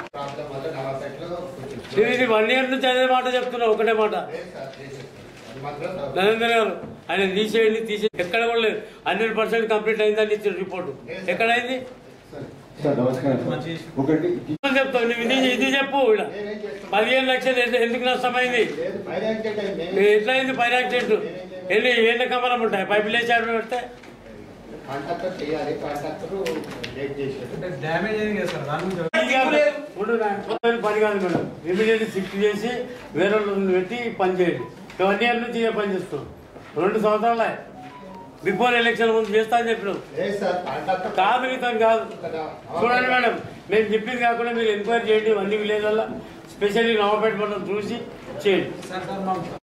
ఇది వన్ ఇయర్ నుంచి అదే మాట చెప్తున్నా ఒకటే మాట నరేంద్ర గారు ఆయన తీసేయండి తీసే ఎక్కడ కూడా లేదు హండ్రెడ్ పర్సెంట్ కంప్లీట్ అయిందని ఇచ్చిన రిపోర్ట్ ఎక్కడైంది సార్ నమస్కారం ఒకటి అని చెప్తావు నువ్వు ఇది ఇది చెప్పు ఈడ పదిహేను లక్షలు ఎంత- ఎందుకు నష్టమైంది ఎట్లయింది ఫైర్ యాక్సిడెంట్ ఎన్ని ఏళ్ళ కమలం ఉంటాయి పైపులు వేసి ఆడ పెడితే కాంట్రాక్టర్ చేయాలి కాంట్రాక్టర్ లేట్ చేసేది డ్యామేజ్ అయింది కదా సార్ దాని గురించి ఉండు నా మొత్తం పని కాదు మేడం ఇమీడియట్ షిఫ్ట్ చేసి వేరే వాళ్ళని పెట్టి పని చేయండి ఇవన్నీ అన్ని నుంచి ఇదే పని చేస్తున్నాం రెండు సంవత్సరాలే బిఫోర్ ఎలక్షన్ ముందు చేస్తా అని చెప్పినాం కాదు మీతో కాదు చూడండి మేడం మేము చెప్పింది కాకుండా మీరు ఎంక్వైరీ చేయండి అన్ని విలేజ్లలో స్పెషల్లీ నవపేట మనం చూసి చేయండి సార్ సార్ మా